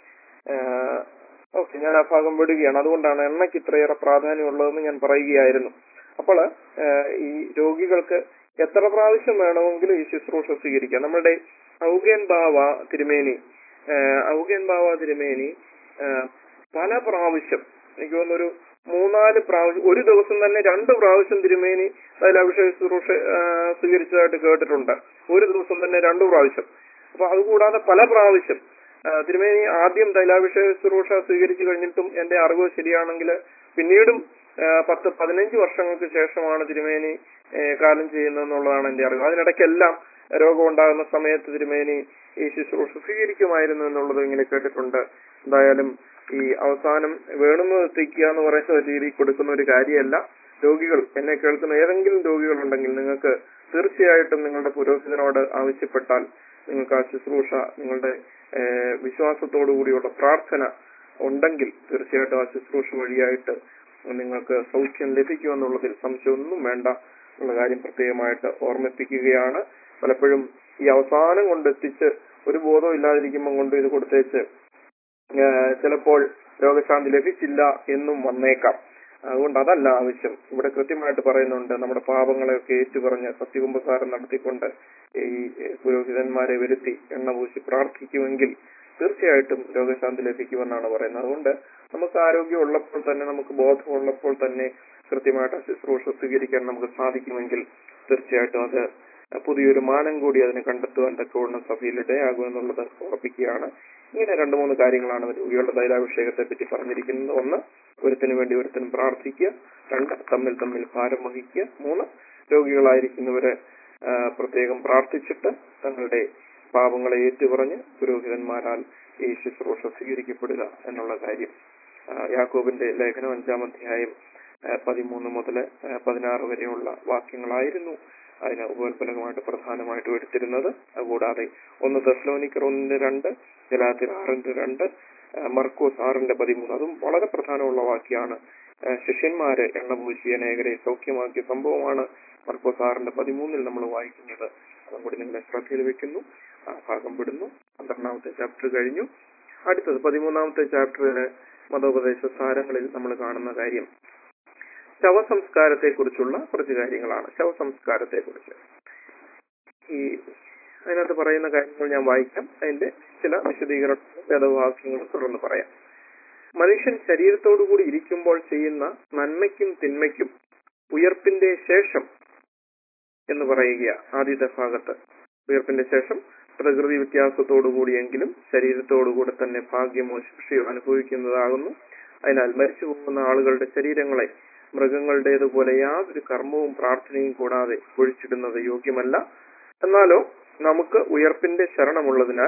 ഓക്കെ ഞാൻ ആ ഭാഗം വിടുകയാണ് അതുകൊണ്ടാണ് എണ്ണയ്ക്ക് ഇത്രയേറെ പ്രാധാന്യമുള്ളതെന്ന് ഞാൻ പറയുകയായിരുന്നു അപ്പോൾ ഈ രോഗികൾക്ക് എത്ര പ്രാവശ്യം വേണമെങ്കിലും ഈ ശുശ്രൂഷ സ്വീകരിക്കാം നമ്മളുടെ ഔഗേൻ ബാവ തിരുമേനി ഏഹ് ഔഗേൻ ബാവ തിരുമേനി ഏഹ് പല പ്രാവശ്യം എനിക്ക് തോന്നുന്നൊരു മൂന്നാല് പ്രാവശ്യം ഒരു ദിവസം തന്നെ രണ്ട് പ്രാവശ്യം തിരുമേനി തൈലാഭിഷേക ശുശ്രൂഷ ഏഹ് സ്വീകരിച്ചതായിട്ട് കേട്ടിട്ടുണ്ട് ഒരു ദിവസം തന്നെ രണ്ടു പ്രാവശ്യം അപ്പൊ അതുകൂടാതെ പല പ്രാവശ്യം ആ, തിരുമേനി ആദ്യം തൈലാഭിഷേക ശുശ്രൂഷ സ്വീകരിച്ചു കഴിഞ്ഞിട്ടും എന്റെ അറിവ് ശരിയാണെങ്കിൽ പിന്നീടും ആ, പത്ത് പതിനഞ്ച് വർഷങ്ങൾക്ക് ശേഷമാണ് തിരുമേനി ഏ, കാലം ചെയ്യുന്നതെന്നുള്ളതാണ് എന്റെ അറിവ് അതിനിടയ്ക്കെല്ലാം രോഗം ഉണ്ടാകുന്ന സമയത്ത് തിരുമേനി ഈ ശുശ്രൂഷ സ്വീകരിക്കുമായിരുന്നു എന്നുള്ളത് ഇങ്ങനെ കേട്ടിട്ടുണ്ട് എന്തായാലും ഈ അവസാനം വേണമെന്ന് എത്തിക്കുക എന്ന് പറയുന്ന രീതി കൊടുക്കുന്ന ഒരു കാര്യമല്ല രോഗികൾ എന്നെ കേൾക്കുന്ന ഏതെങ്കിലും രോഗികൾ ഉണ്ടെങ്കിൽ നിങ്ങൾക്ക് തീർച്ചയായിട്ടും നിങ്ങളുടെ പുരോഹിതനോട് ആവശ്യപ്പെട്ടാൽ നിങ്ങൾക്ക് ആ ശുശ്രൂഷ നിങ്ങളുടെ ഏഹ്, വിശ്വാസത്തോടു കൂടിയുള്ള പ്രാർത്ഥന ഉണ്ടെങ്കിൽ തീർച്ചയായിട്ടും ആ ശുശ്രൂഷ വഴിയായിട്ട് നിങ്ങൾക്ക് സൗഖ്യം ലഭിക്കുമെന്നുള്ളതിൽ സംശയമൊന്നും വേണ്ട എന്നുള്ള കാര്യം പ്രത്യേകമായിട്ട് ഓർമ്മിപ്പിക്കുകയാണ് പലപ്പോഴും ഈ അവസാനം കൊണ്ടെത്തിച്ച് ഒരു ബോധവും ഇല്ലാതിരിക്കുമ്പോൾ കൊണ്ട് ഇത് കൊടുത്തേച്ച് ഏഹ്, ചിലപ്പോൾ രോഗശാന്തി ലഭിച്ചില്ല എന്നും വന്നേക്കാം അതുകൊണ്ട് അതല്ല ആവശ്യം ഇവിടെ കൃത്യമായിട്ട് പറയുന്നുണ്ട് നമ്മുടെ പാപങ്ങളെയൊക്കെ ഏറ്റുപറഞ്ഞ് സത്യകുംഭസാരം നടത്തിക്കൊണ്ട് ഈ പുരോഹിതന്മാരെ വരുത്തി എണ്ണ പൂശി പ്രാർത്ഥിക്കുമെങ്കിൽ തീർച്ചയായിട്ടും രോഗശാന്തി ലഭിക്കുമെന്നാണ് പറയുന്നത് അതുകൊണ്ട് നമുക്ക് ആരോഗ്യം ഉള്ളപ്പോൾ തന്നെ നമുക്ക് ബോധമുള്ളപ്പോൾ തന്നെ കൃത്യമായിട്ട് ആ ശുശ്രൂഷ സ്വീകരിക്കാൻ നമുക്ക് സാധിക്കുമെങ്കിൽ തീർച്ചയായിട്ടും അത് പുതിയൊരു മാനം കൂടി അതിനെ കണ്ടെത്തുവാൻ തക്കവണ്ണം സഭയിൽ ഇടയാകുമെന്നുള്ളത് ഉറപ്പിക്കുകയാണ് ഇങ്ങനെ രണ്ട് മൂന്ന് കാര്യങ്ങളാണ് രോഗികളുടെ തൈലാഭിഷേകത്തെ പറ്റി പറഞ്ഞിരിക്കുന്നത് ഒന്ന് ഒരുത്തിന് വേണ്ടി ഒരുത്തനും പ്രാർത്ഥിക്കുക രണ്ട് തമ്മിൽ തമ്മിൽ ഭാരം വഹിക്കുക മൂന്ന് രോഗികളായിരിക്കുന്നവരെ ആ, പ്രത്യേകം പ്രാർത്ഥിച്ചിട്ട് തങ്ങളുടെ പാപങ്ങളെ ഏറ്റുപറഞ്ഞ് പുരോഹിതന്മാരാൽ ഈ ശുശ്രൂഷ സ്വീകരിക്കപ്പെടുക എന്നുള്ള കാര്യം ആ, യാക്കോബിന്റെ ലേഖനം അഞ്ചാം അധ്യായം ആ, പതിമൂന്ന് മുതൽ ആ, പതിനാറ് വരെയുള്ള വാക്യങ്ങളായിരുന്നു അതിന് ഉപോത്ഫലകമായിട്ട് പ്രധാനമായിട്ടും എടുത്തിരുന്നത് അതുകൂടാതെ ഒന്ന് തെസ്ലോനിക്കർ ഒന്നിന്റെ രണ്ട് ജലാത്തിർ ആറിന്റെ രണ്ട് ആ, മർക്കോസ് ആറിന്റെ പതിമൂന്ന് അതും വളരെ പ്രധാനമുള്ള വാക്യമാണ് ആ, ശിഷ്യന്മാര് എണ്ണ പൂശി അനേകരെ സൗഖ്യമാക്കിയ സംഭവമാണ് മർക്കോസ് ആറിന്റെ പതിമൂന്നിൽ നമ്മൾ വായിക്കുന്നത് അതും കൂടി നിങ്ങളെ ശ്രദ്ധയിൽ വെക്കുന്നു ആ ഭാഗം വിടുന്നു പന്ത്രണ്ടാമത്തെ ചാപ്റ്റർ കഴിഞ്ഞു അടുത്തത് പതിമൂന്നാമത്തെ ചാപ്റ്ററിലെ മതോപദേശ സാരങ്ങളിൽ നമ്മൾ കാണുന്ന കാര്യം ശവസംസ്കാരത്തെ കുറിച്ചുള്ള കുറച്ച് കാര്യങ്ങളാണ് ശവസംസ്കാരത്തെ കുറിച്ച് ഈ അതിനകത്ത് പറയുന്ന കാര്യങ്ങൾ ഞാൻ വായിക്കാം അതിന്റെ ചില വിശദീകരണ വേദവാക്യങ്ങൾ തുടർന്ന് പറയാം മനുഷ്യൻ ശരീരത്തോടുകൂടി ഇരിക്കുമ്പോൾ ചെയ്യുന്ന നന്മയ്ക്കും തിന്മയ്ക്കും ഉയർപ്പിന്റെ ശേഷം എന്ന് പറയുക ആദ്യത്തെ ഭാഗത്ത് ഉയർപ്പിന്റെ ശേഷം പ്രകൃതി വ്യത്യാസത്തോടുകൂടിയെങ്കിലും ശരീരത്തോടുകൂടെ തന്നെ ഭാഗ്യമോ ശിക്ഷയോ അനുഭവിക്കുന്നതാകുന്നു അതിനാൽ മരിച്ചു പോകുന്ന ആളുകളുടെ ശരീരങ്ങളെ മൃഗങ്ങളുടേതുപോലെ യാതൊരു കർമ്മവും പ്രാർത്ഥനയും കൂടാതെ ഒഴിച്ചിടുന്നത് യോഗ്യമല്ല എന്നാലോ നമുക്ക് ഉയർപ്പിന്റെ ശരണമുള്ളതിനാൽ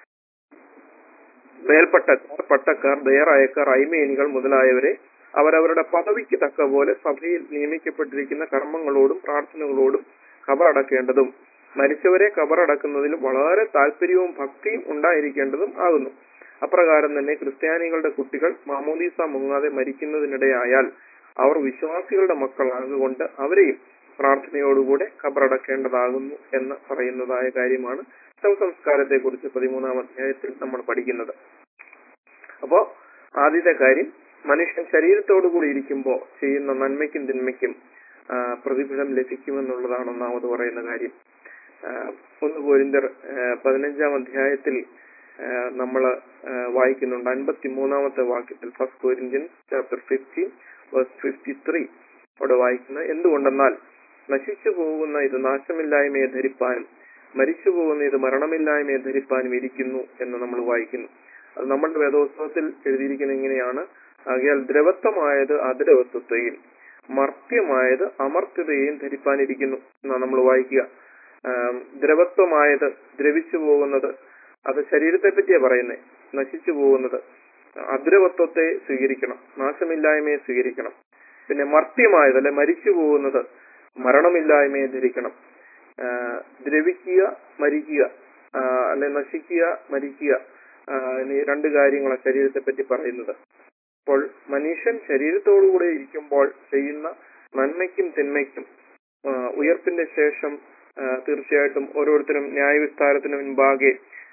മേൽപ്പട്ടക്കാർ പട്ടക്കാർ ദയറായക്കാർ ഐമേനികൾ മുതലായവരെ അവരവരുടെ പദവിക്ക് തക്ക പോലെ സഭയിൽ നിയമിക്കപ്പെട്ടിരിക്കുന്ന കർമ്മങ്ങളോടും പ്രാർത്ഥനകളോടും കബറടക്കേണ്ടതും മരിച്ചവരെ കബറടക്കുന്നതിലും വളരെ താല്പര്യവും ഭക്തിയും ഉണ്ടായിരിക്കേണ്ടതും ആകുന്നു അപ്രകാരം തന്നെ ക്രിസ്ത്യാനികളുടെ കുട്ടികൾ മാമോദീസ മുങ്ങാതെ മരിക്കുന്നതിനിടയായാൽ അവർ വിശ്വാസികളുടെ മക്കളാകൊണ്ട് അവരെയും പ്രാർത്ഥനയോടുകൂടെ കബറടക്കേണ്ടതാകുന്നു എന്ന് പറയുന്നതായ കാര്യമാണ് ശവസംസ്കാരത്തെ കുറിച്ച് പതിമൂന്നാം അധ്യായത്തിൽ നമ്മൾ പഠിക്കുന്നത് അപ്പോ ആദ്യത്തെ കാര്യം മനുഷ്യൻ ശരീരത്തോടുകൂടി ഇരിക്കുമ്പോൾ ചെയ്യുന്ന നന്മയ്ക്കും തിന്മയ്ക്കും ആ, പ്രതിഫലം ലഭിക്കുമെന്നുള്ളതാണ് ഒന്നാമത് പറയുന്ന കാര്യം ആ, ഒന്ന് കോരിന്തർ പതിനഞ്ചാം അധ്യായത്തിൽ നമ്മൾ വായിക്കുന്നുണ്ട് അൻപത്തി മൂന്നാമത്തെ വാക്യത്തിൽ first Corinthians chapter fifteen verse fifty three അവിടെ വായിക്കുന്നത് എന്തുകൊണ്ടെന്നാൽ നശിച്ചു പോകുന്ന ഇത് നാശമില്ലായ്മയെ ധരിപ്പാനും മരിച്ചു പോകുന്ന ഇത് മരണമില്ലായ്മയെ ധരിപ്പാനും ഇരിക്കുന്നു എന്ന് നമ്മൾ വായിക്കുന്നു അത് നമ്മുടെ വേദോത്സവത്തിൽ എഴുതിയിരിക്കുന്നത് ഇങ്ങനെയാണ് ആകയാൽ ദ്രവത്വമായത് അദ്രവത്വത്തെയും മർത്യമായത് അമർത്യതയെയും ധരിപ്പാനിരിക്കുന്നു എന്നാണ് നമ്മൾ വായിക്കുക ആം, ദ്രവത്വമായത് ദ്രവിച്ചു പോകുന്നത് അത് ശരീരത്തെ പറ്റിയാ പറയുന്നത് നശിച്ചു പോകുന്നത് അദ്രവത്വത്തെ സ്വീകരിക്കണം നാശമില്ലായ്മയെ സ്വീകരിക്കണം പിന്നെ മർത്യമായത് അല്ലെ മരിച്ചു പോകുന്നത് മരണമില്ലായ്മയെ ധരിക്കണം ആ, ദ്രവിക്കുക മരിക്കുക ആ, അല്ലെ നശിക്കുക മരിക്കുക ആ, എന്നീ രണ്ട് കാര്യങ്ങളാണ് ശരീരത്തെ പറ്റി പറയുന്നത് അപ്പോൾ മനുഷ്യൻ ശരീരത്തോടുകൂടെ ഇരിക്കുമ്പോൾ ചെയ്യുന്ന നന്മയ്ക്കും തിന്മയ്ക്കും ആ, ഉയർപ്പിന്റെ ശേഷം ആ, തീർച്ചയായിട്ടും ഓരോരുത്തരും ന്യായവിസ്താരത്തിന് മുൻപാകെ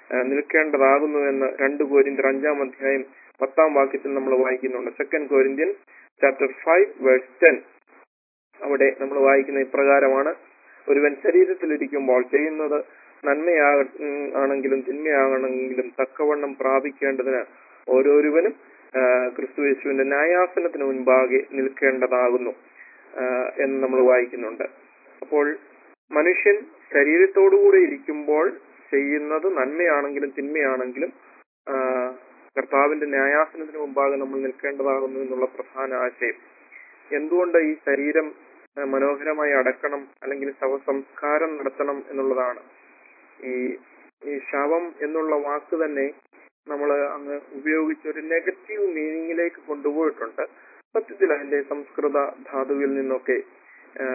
ആ, നിൽക്കേണ്ടതാകുന്നു എന്ന് രണ്ട് കോരിന്ത്യർ അഞ്ചാം അധ്യായം പത്താം വാക്യത്തിൽ നമ്മൾ വായിക്കുന്നുണ്ട് second Corinthian chapter five verse ten അവിടെ നമ്മൾ വായിക്കുന്ന ഇപ്രകാരമാണ് ഒരുവൻ ശരീരത്തിലിരിക്കുമ്പോൾ ചെയ്യുന്നത് നന്മയാക ഉം, ആണെങ്കിലും തിന്മയാകണമെങ്കിലും തക്കവണ്ണം പ്രാപിക്കേണ്ടതിന് ഓരോരുവനും ആ, ക്രിസ്തുയേശുവിന്റെ ന്യായാസനത്തിന് മുൻപാകെ നിൽക്കേണ്ടതാകുന്നു ആ, എന്ന് നമ്മൾ വായിക്കുന്നുണ്ട് അപ്പോൾ മനുഷ്യൻ ശരീരത്തോടുകൂടെ ഇരിക്കുമ്പോൾ ചെയ്യുന്നത് നന്മയാണെങ്കിലും തിന്മയാണെങ്കിലും ആ, കർത്താവിന്റെ ന്യായാസനത്തിന് മുമ്പാകെ നമ്മൾ നിൽക്കേണ്ടതാകുന്നു എന്നുള്ള പ്രധാന ആശയം എന്തുകൊണ്ട് ഈ ശരീരം ആ, മനോഹരമായി അടക്കണം അല്ലെങ്കിൽ ശവസംസ്കാരം നടത്തണം എന്നുള്ളതാണ് ഈ ഈ ശവം എന്നുള്ള വാക്ക് തന്നെ നമ്മൾ അങ്ങ് ഉപയോഗിച്ച് ഒരു നെഗറ്റീവ് മീനിങ്ങിലേക്ക് കൊണ്ടുപോയിട്ടുണ്ട് സത്യത്തിൽ അതിന്റെ സംസ്കൃത ധാതുവിൽ നിന്നൊക്കെ ആ,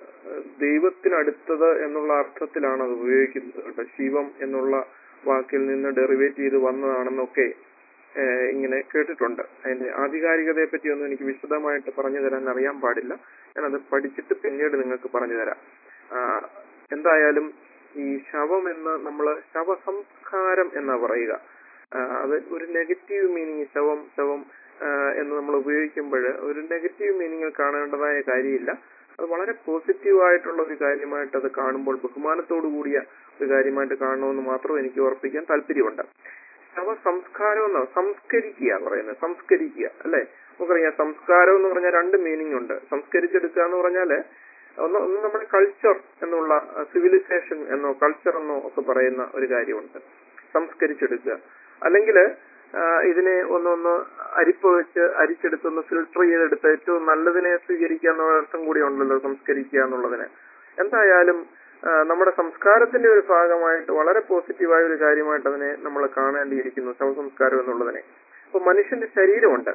ദൈവത്തിനടുത്തത് എന്നുള്ള അർത്ഥത്തിലാണ് അത് ഉപയോഗിക്കുന്നത് കേട്ടോ ശിവം എന്നുള്ള വാക്കിൽ നിന്ന് ഡെറിവേറ്റ് ചെയ്ത് വന്നതാണെന്നൊക്കെ ആ, ഇങ്ങനെ കേട്ടിട്ടുണ്ട് അതിന്റെ ആധികാരികതയെ പറ്റിയൊന്നും എനിക്ക് വിശദമായിട്ട് പറഞ്ഞു തരാൻ അറിയാൻ പാടില്ല ഞാനത് പഠിച്ചിട്ട് പിന്നീട് നിങ്ങൾക്ക് പറഞ്ഞു തരാം ആ, എന്തായാലും ഈ ശവം എന്ന് നമ്മൾ ശവസംസ്കാരം എന്നാ പറയുക ആ, അത് ഒരു നെഗറ്റീവ് മീനിങ് ശവം ശവം ആ, എന്ന് നമ്മൾ ഉപയോഗിക്കുമ്പോൾ ഒരു നെഗറ്റീവ് മീനിങ്ങിൽ കാണേണ്ടതായ കാര്യമില്ല അത് വളരെ പോസിറ്റീവ് ആയിട്ടുള്ള ഒരു കാര്യമായിട്ട് അത് കാണുമ്പോൾ ബഹുമാനത്തോടു കൂടിയ ഒരു കാര്യമായിട്ട് കാണണമെന്ന് മാത്രം എനിക്ക് ഓർപ്പിക്കാൻ താല്പര്യമുണ്ട് ശവ സംസ്കാരം എന്ന് സംസ്കരിക്കുക പറയുന്നത് സംസ്കരിക്കുക അല്ലെ നമുക്കറിയാം സംസ്കാരം എന്ന് പറഞ്ഞാൽ രണ്ട് മീനിങ് ഉണ്ട് സംസ്കരിച്ചെടുക്കുക എന്ന് പറഞ്ഞാല് ഒന്ന് ഒന്ന് നമ്മുടെ കൾച്ചർ എന്നുള്ള സിവിലൈസേഷൻ എന്നോ കൾച്ചർ എന്നോ ഒക്കെ പറയുന്ന ഒരു കാര്യമുണ്ട് സംസ്കരിച്ചെടുക്കുക അല്ലെങ്കിൽ ഇതിനെ ഒന്നൊന്ന് അരിപ്പ് വെച്ച് അരിച്ചെടുത്തൊന്ന് ഫിൽട്ടർ ചെയ്തെടുത്ത് ഏറ്റവും നല്ലതിനെ സ്വീകരിക്കുക എന്നുള്ള അർത്ഥം കൂടി ഉണ്ടല്ലോ സംസ്കരിക്കുക എന്നുള്ളതിന് എന്തായാലും ആ, നമ്മുടെ സംസ്കാരത്തിന്റെ ഒരു ഭാഗമായിട്ട് വളരെ പോസിറ്റീവായ ഒരു കാര്യമായിട്ട് അതിനെ നമ്മൾ കാണേണ്ടിയിരിക്കുന്നു ശവസംസ്കാരം എന്നുള്ളതിനെ അപ്പൊ മനുഷ്യന്റെ ശരീരമുണ്ട്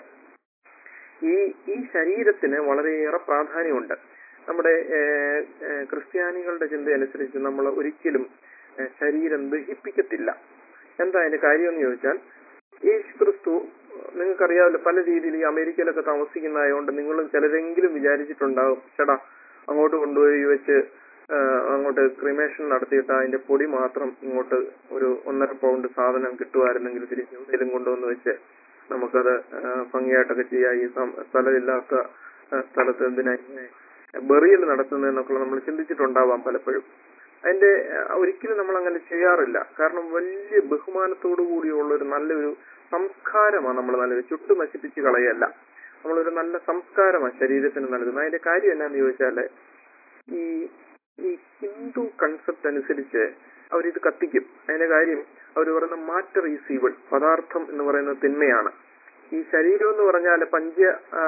ഈ ഈ ശരീരത്തിന് വളരെയേറെ പ്രാധാന്യമുണ്ട് നമ്മുടെ ഏഹ്, ഏഹ്, ക്രിസ്ത്യാനികളുടെ ചിന്തയനുസരിച്ച് നമ്മൾ ഒരിക്കലും ഏഹ്, ശരീരം ദഹിപ്പിക്കത്തില്ല എന്താ അതിന്റെ കാര്യം എന്ന് ചോദിച്ചാൽ യേശു ക്രിസ്തു നിങ്ങൾക്കറിയാമല്ലോ പല രീതിയിൽ ഈ അമേരിക്കയിലൊക്കെ താമസിക്കുന്നതായതുകൊണ്ട് നിങ്ങൾ ചിലരെങ്കിലും വിചാരിച്ചിട്ടുണ്ടാവും ചേടാ അങ്ങോട്ട് കൊണ്ടുപോയി വെച്ച് ആ, അങ്ങോട്ട് ക്രിമേഷൻ നടത്തിയിട്ട് അതിന്റെ പൊടി മാത്രം ഇങ്ങോട്ട് ഒരു ഒന്നര പൗണ്ട് സാധനം കിട്ടുമായിരുന്നെങ്കിൽ തിരിച്ച് എവിടെയെങ്കിലും കൊണ്ടുവന്ന് വെച്ച് നമുക്കത് ആ, ഭംഗിയായിട്ടൊക്കെ ചെയ്യാം ഈ സം- സ്ഥലമില്ലാത്ത ആ, സ്ഥലത്ത് എന്തിനാ ഇങ്ങനെ ബെറിയൽ നടത്തുന്നതെന്നൊക്കെ നമ്മൾ ചിന്തിച്ചിട്ടുണ്ടാവാം പലപ്പോഴും അതിന്റെ ആ, ഒരിക്കലും നമ്മൾ അങ്ങനെ ചെയ്യാറില്ല കാരണം വലിയ ബഹുമാനത്തോടു കൂടിയുള്ള ഒരു നല്ലൊരു സംസ്കാരമാണ് നമ്മൾ നൽകുന്നത് ചുട്ടു നശിപ്പിച്ച് കളയല്ല നമ്മളൊരു നല്ല സംസ്കാരമാണ് ശരീരത്തിന് നൽകുന്നത് അതിന്റെ കാര്യം എന്നാന്ന് ചോദിച്ചാല് ഈ ഈ ഹിന്ദു കൺസെപ്റ്റ് അനുസരിച്ച് അവരിത് കത്തിക്കും അതിന്റെ കാര്യം അവർ പറയുന്ന മാറ്റർ ഈസ് ഈവിൾ പദാർത്ഥം എന്ന് പറയുന്നത് തിന്മയാണ് ഈ ശരീരം എന്ന് പറഞ്ഞാൽ പഞ്ച ആ,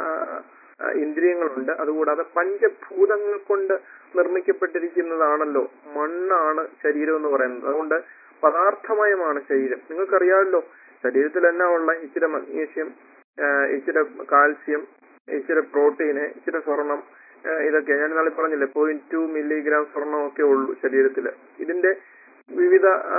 ആ, ഇന്ദ്രിയങ്ങളുണ്ട് അതുകൂടാതെ പഞ്ചഭൂതങ്ങൾ കൊണ്ട് നിർമ്മിക്കപ്പെട്ടിരിക്കുന്നതാണല്ലോ മണ്ണാണ് ശരീരം എന്ന് പറയുന്നത് അതുകൊണ്ട് പദാർത്ഥമയമാണ് ശരീരം നിങ്ങൾക്കറിയാമല്ലോ ശരീരത്തിൽ എന്നാ ഉള്ള ഇച്ചിരി മഗ്നീഷ്യം ആ, ഇച്ചിരി കാൽസ്യം ഇച്ചിരി പ്രോട്ടീന് ഇച്ചിരി സ്വർണം ആ, ഇതൊക്കെ ഞാൻ നാളെ പറഞ്ഞില്ലേ പോയിന്റ് ടു മില്ലിഗ്രാം സ്വർണം ഒക്കെ ഉള്ളൂ ശരീരത്തിൽ ഇതിന്റെ വിവിധ ആ,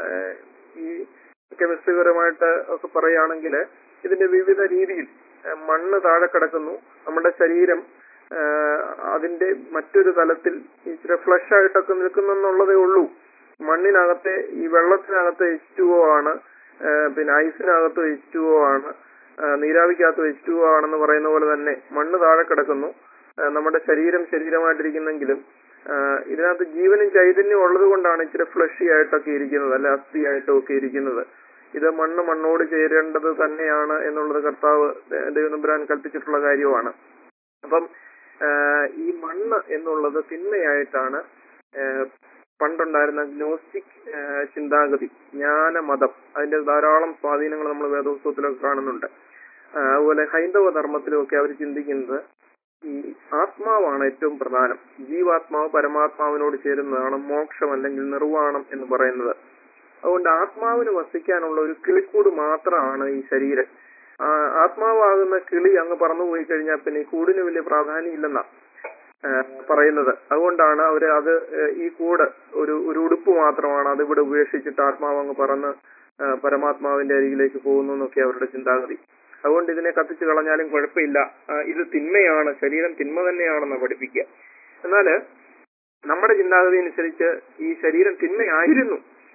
ഈ കെമിസ്ട്രിപരമായിട്ട് ഒക്കെ പറയുകയാണെങ്കിൽ ഇതിന്റെ വിവിധ രീതിയിൽ ആ, മണ്ണ് താഴെ കിടക്കുന്നു നമ്മുടെ ശരീരം ആ, അതിന്റെ മറ്റൊരു തലത്തിൽ ഇച്ചിരി ഫ്ലഷ് ആയിട്ടൊക്കെ നിൽക്കുന്നെന്നുള്ളതേ ഉള്ളൂ മണ്ണിനകത്തെ ഈ വെള്ളത്തിനകത്ത് എച്ച് ടു ഒ ആണ് ആ, പിന്നെ ഐസിനകത്ത് എച്ച് ടു ഒ ആണ് ആ, നീരാവിക്കകത്ത് എച്ച് ടു ഒ ആണെന്ന് പറയുന്ന പോലെ തന്നെ മണ്ണ് താഴെ കിടക്കുന്നു ആ, നമ്മുടെ ശരീരം ശരീരമായിട്ടിരിക്കുന്നെങ്കിലും ആ, ഇതിനകത്ത് ജീവനും ചൈതന്യം ഉള്ളത് കൊണ്ടാണ് ഇച്ചിരി ഫ്ലഷി ആയിട്ടൊക്കെ ഇരിക്കുന്നത് അല്ലെ അസ്ഥി ആയിട്ടും ഒക്കെ ഇരിക്കുന്നത് ഇത് മണ്ണ് മണ്ണോട് ചേരേണ്ടത് തന്നെയാണ് എന്നുള്ളത് കർത്താവ് ദേ- ദൈവനമ്പുരാൻ കൽപ്പിച്ചിട്ടുള്ള കാര്യമാണ് അപ്പം ആ, ഈ മണ്ണ് എന്നുള്ളത് തിന്മയായിട്ടാണ് ആ, പണ്ടുണ്ടായിരുന്ന ഗ്നോസ്റ്റിക് ചിന്താഗതി ജ്ഞാനമതം അതിന്റെ ധാരാളം സ്വാധീനങ്ങൾ നമ്മൾ വേദോത്സവത്തിലൊക്കെ കാണുന്നുണ്ട് ആ, അതുപോലെ ഹൈന്ദവ ധർമ്മത്തിലുമൊക്കെ അവർ ചിന്തിക്കുന്നത് ഈ ആത്മാവാണ് ഏറ്റവും പ്രധാനം ജീവാത്മാവ് പരമാത്മാവിനോട് ചേരുന്നതാണ് മോക്ഷം അല്ലെങ്കിൽ നിർവ്വാണം എന്ന് പറയുന്നത് അതുകൊണ്ട് ആത്മാവിന് വസിക്കാനുള്ള ഒരു കിളിക്കൂട് മാത്രമാണ് ഈ ശരീരം ആ, ആത്മാവാകുന്ന കിളി അങ്ങ് പറന്നു പോയി കഴിഞ്ഞാൽ പിന്നെ ഈ കൂടിന് വലിയ പ്രാധാന്യം ഇല്ലെന്നാ ആ, പറയുന്നത് അതുകൊണ്ടാണ് അവര് അത് ഏ, ഈ കൂട് ഒരു ഒരു ഉടുപ്പ് മാത്രമാണ് അത് ഇവിടെ ഉപേക്ഷിച്ചിട്ട് ആത്മാവ് അങ്ങ് പറന്ന് ആ, പരമാത്മാവിന്റെ അരികിലേക്ക് പോകുന്നു എന്നൊക്കെ അവരുടെ ചിന്താഗതി അതുകൊണ്ട് ഇതിനെ കത്തിച്ചു കളഞ്ഞാലും കുഴപ്പമില്ല ആ, ഇത് തിന്മയാണ് ശരീരം തിന്മ തന്നെയാണെന്ന് പഠിപ്പിക്കുക എന്നാല് നമ്മുടെ ചിന്താഗതി അനുസരിച്ച് ഈ ശരീരം തിന്മയായിരുന്നു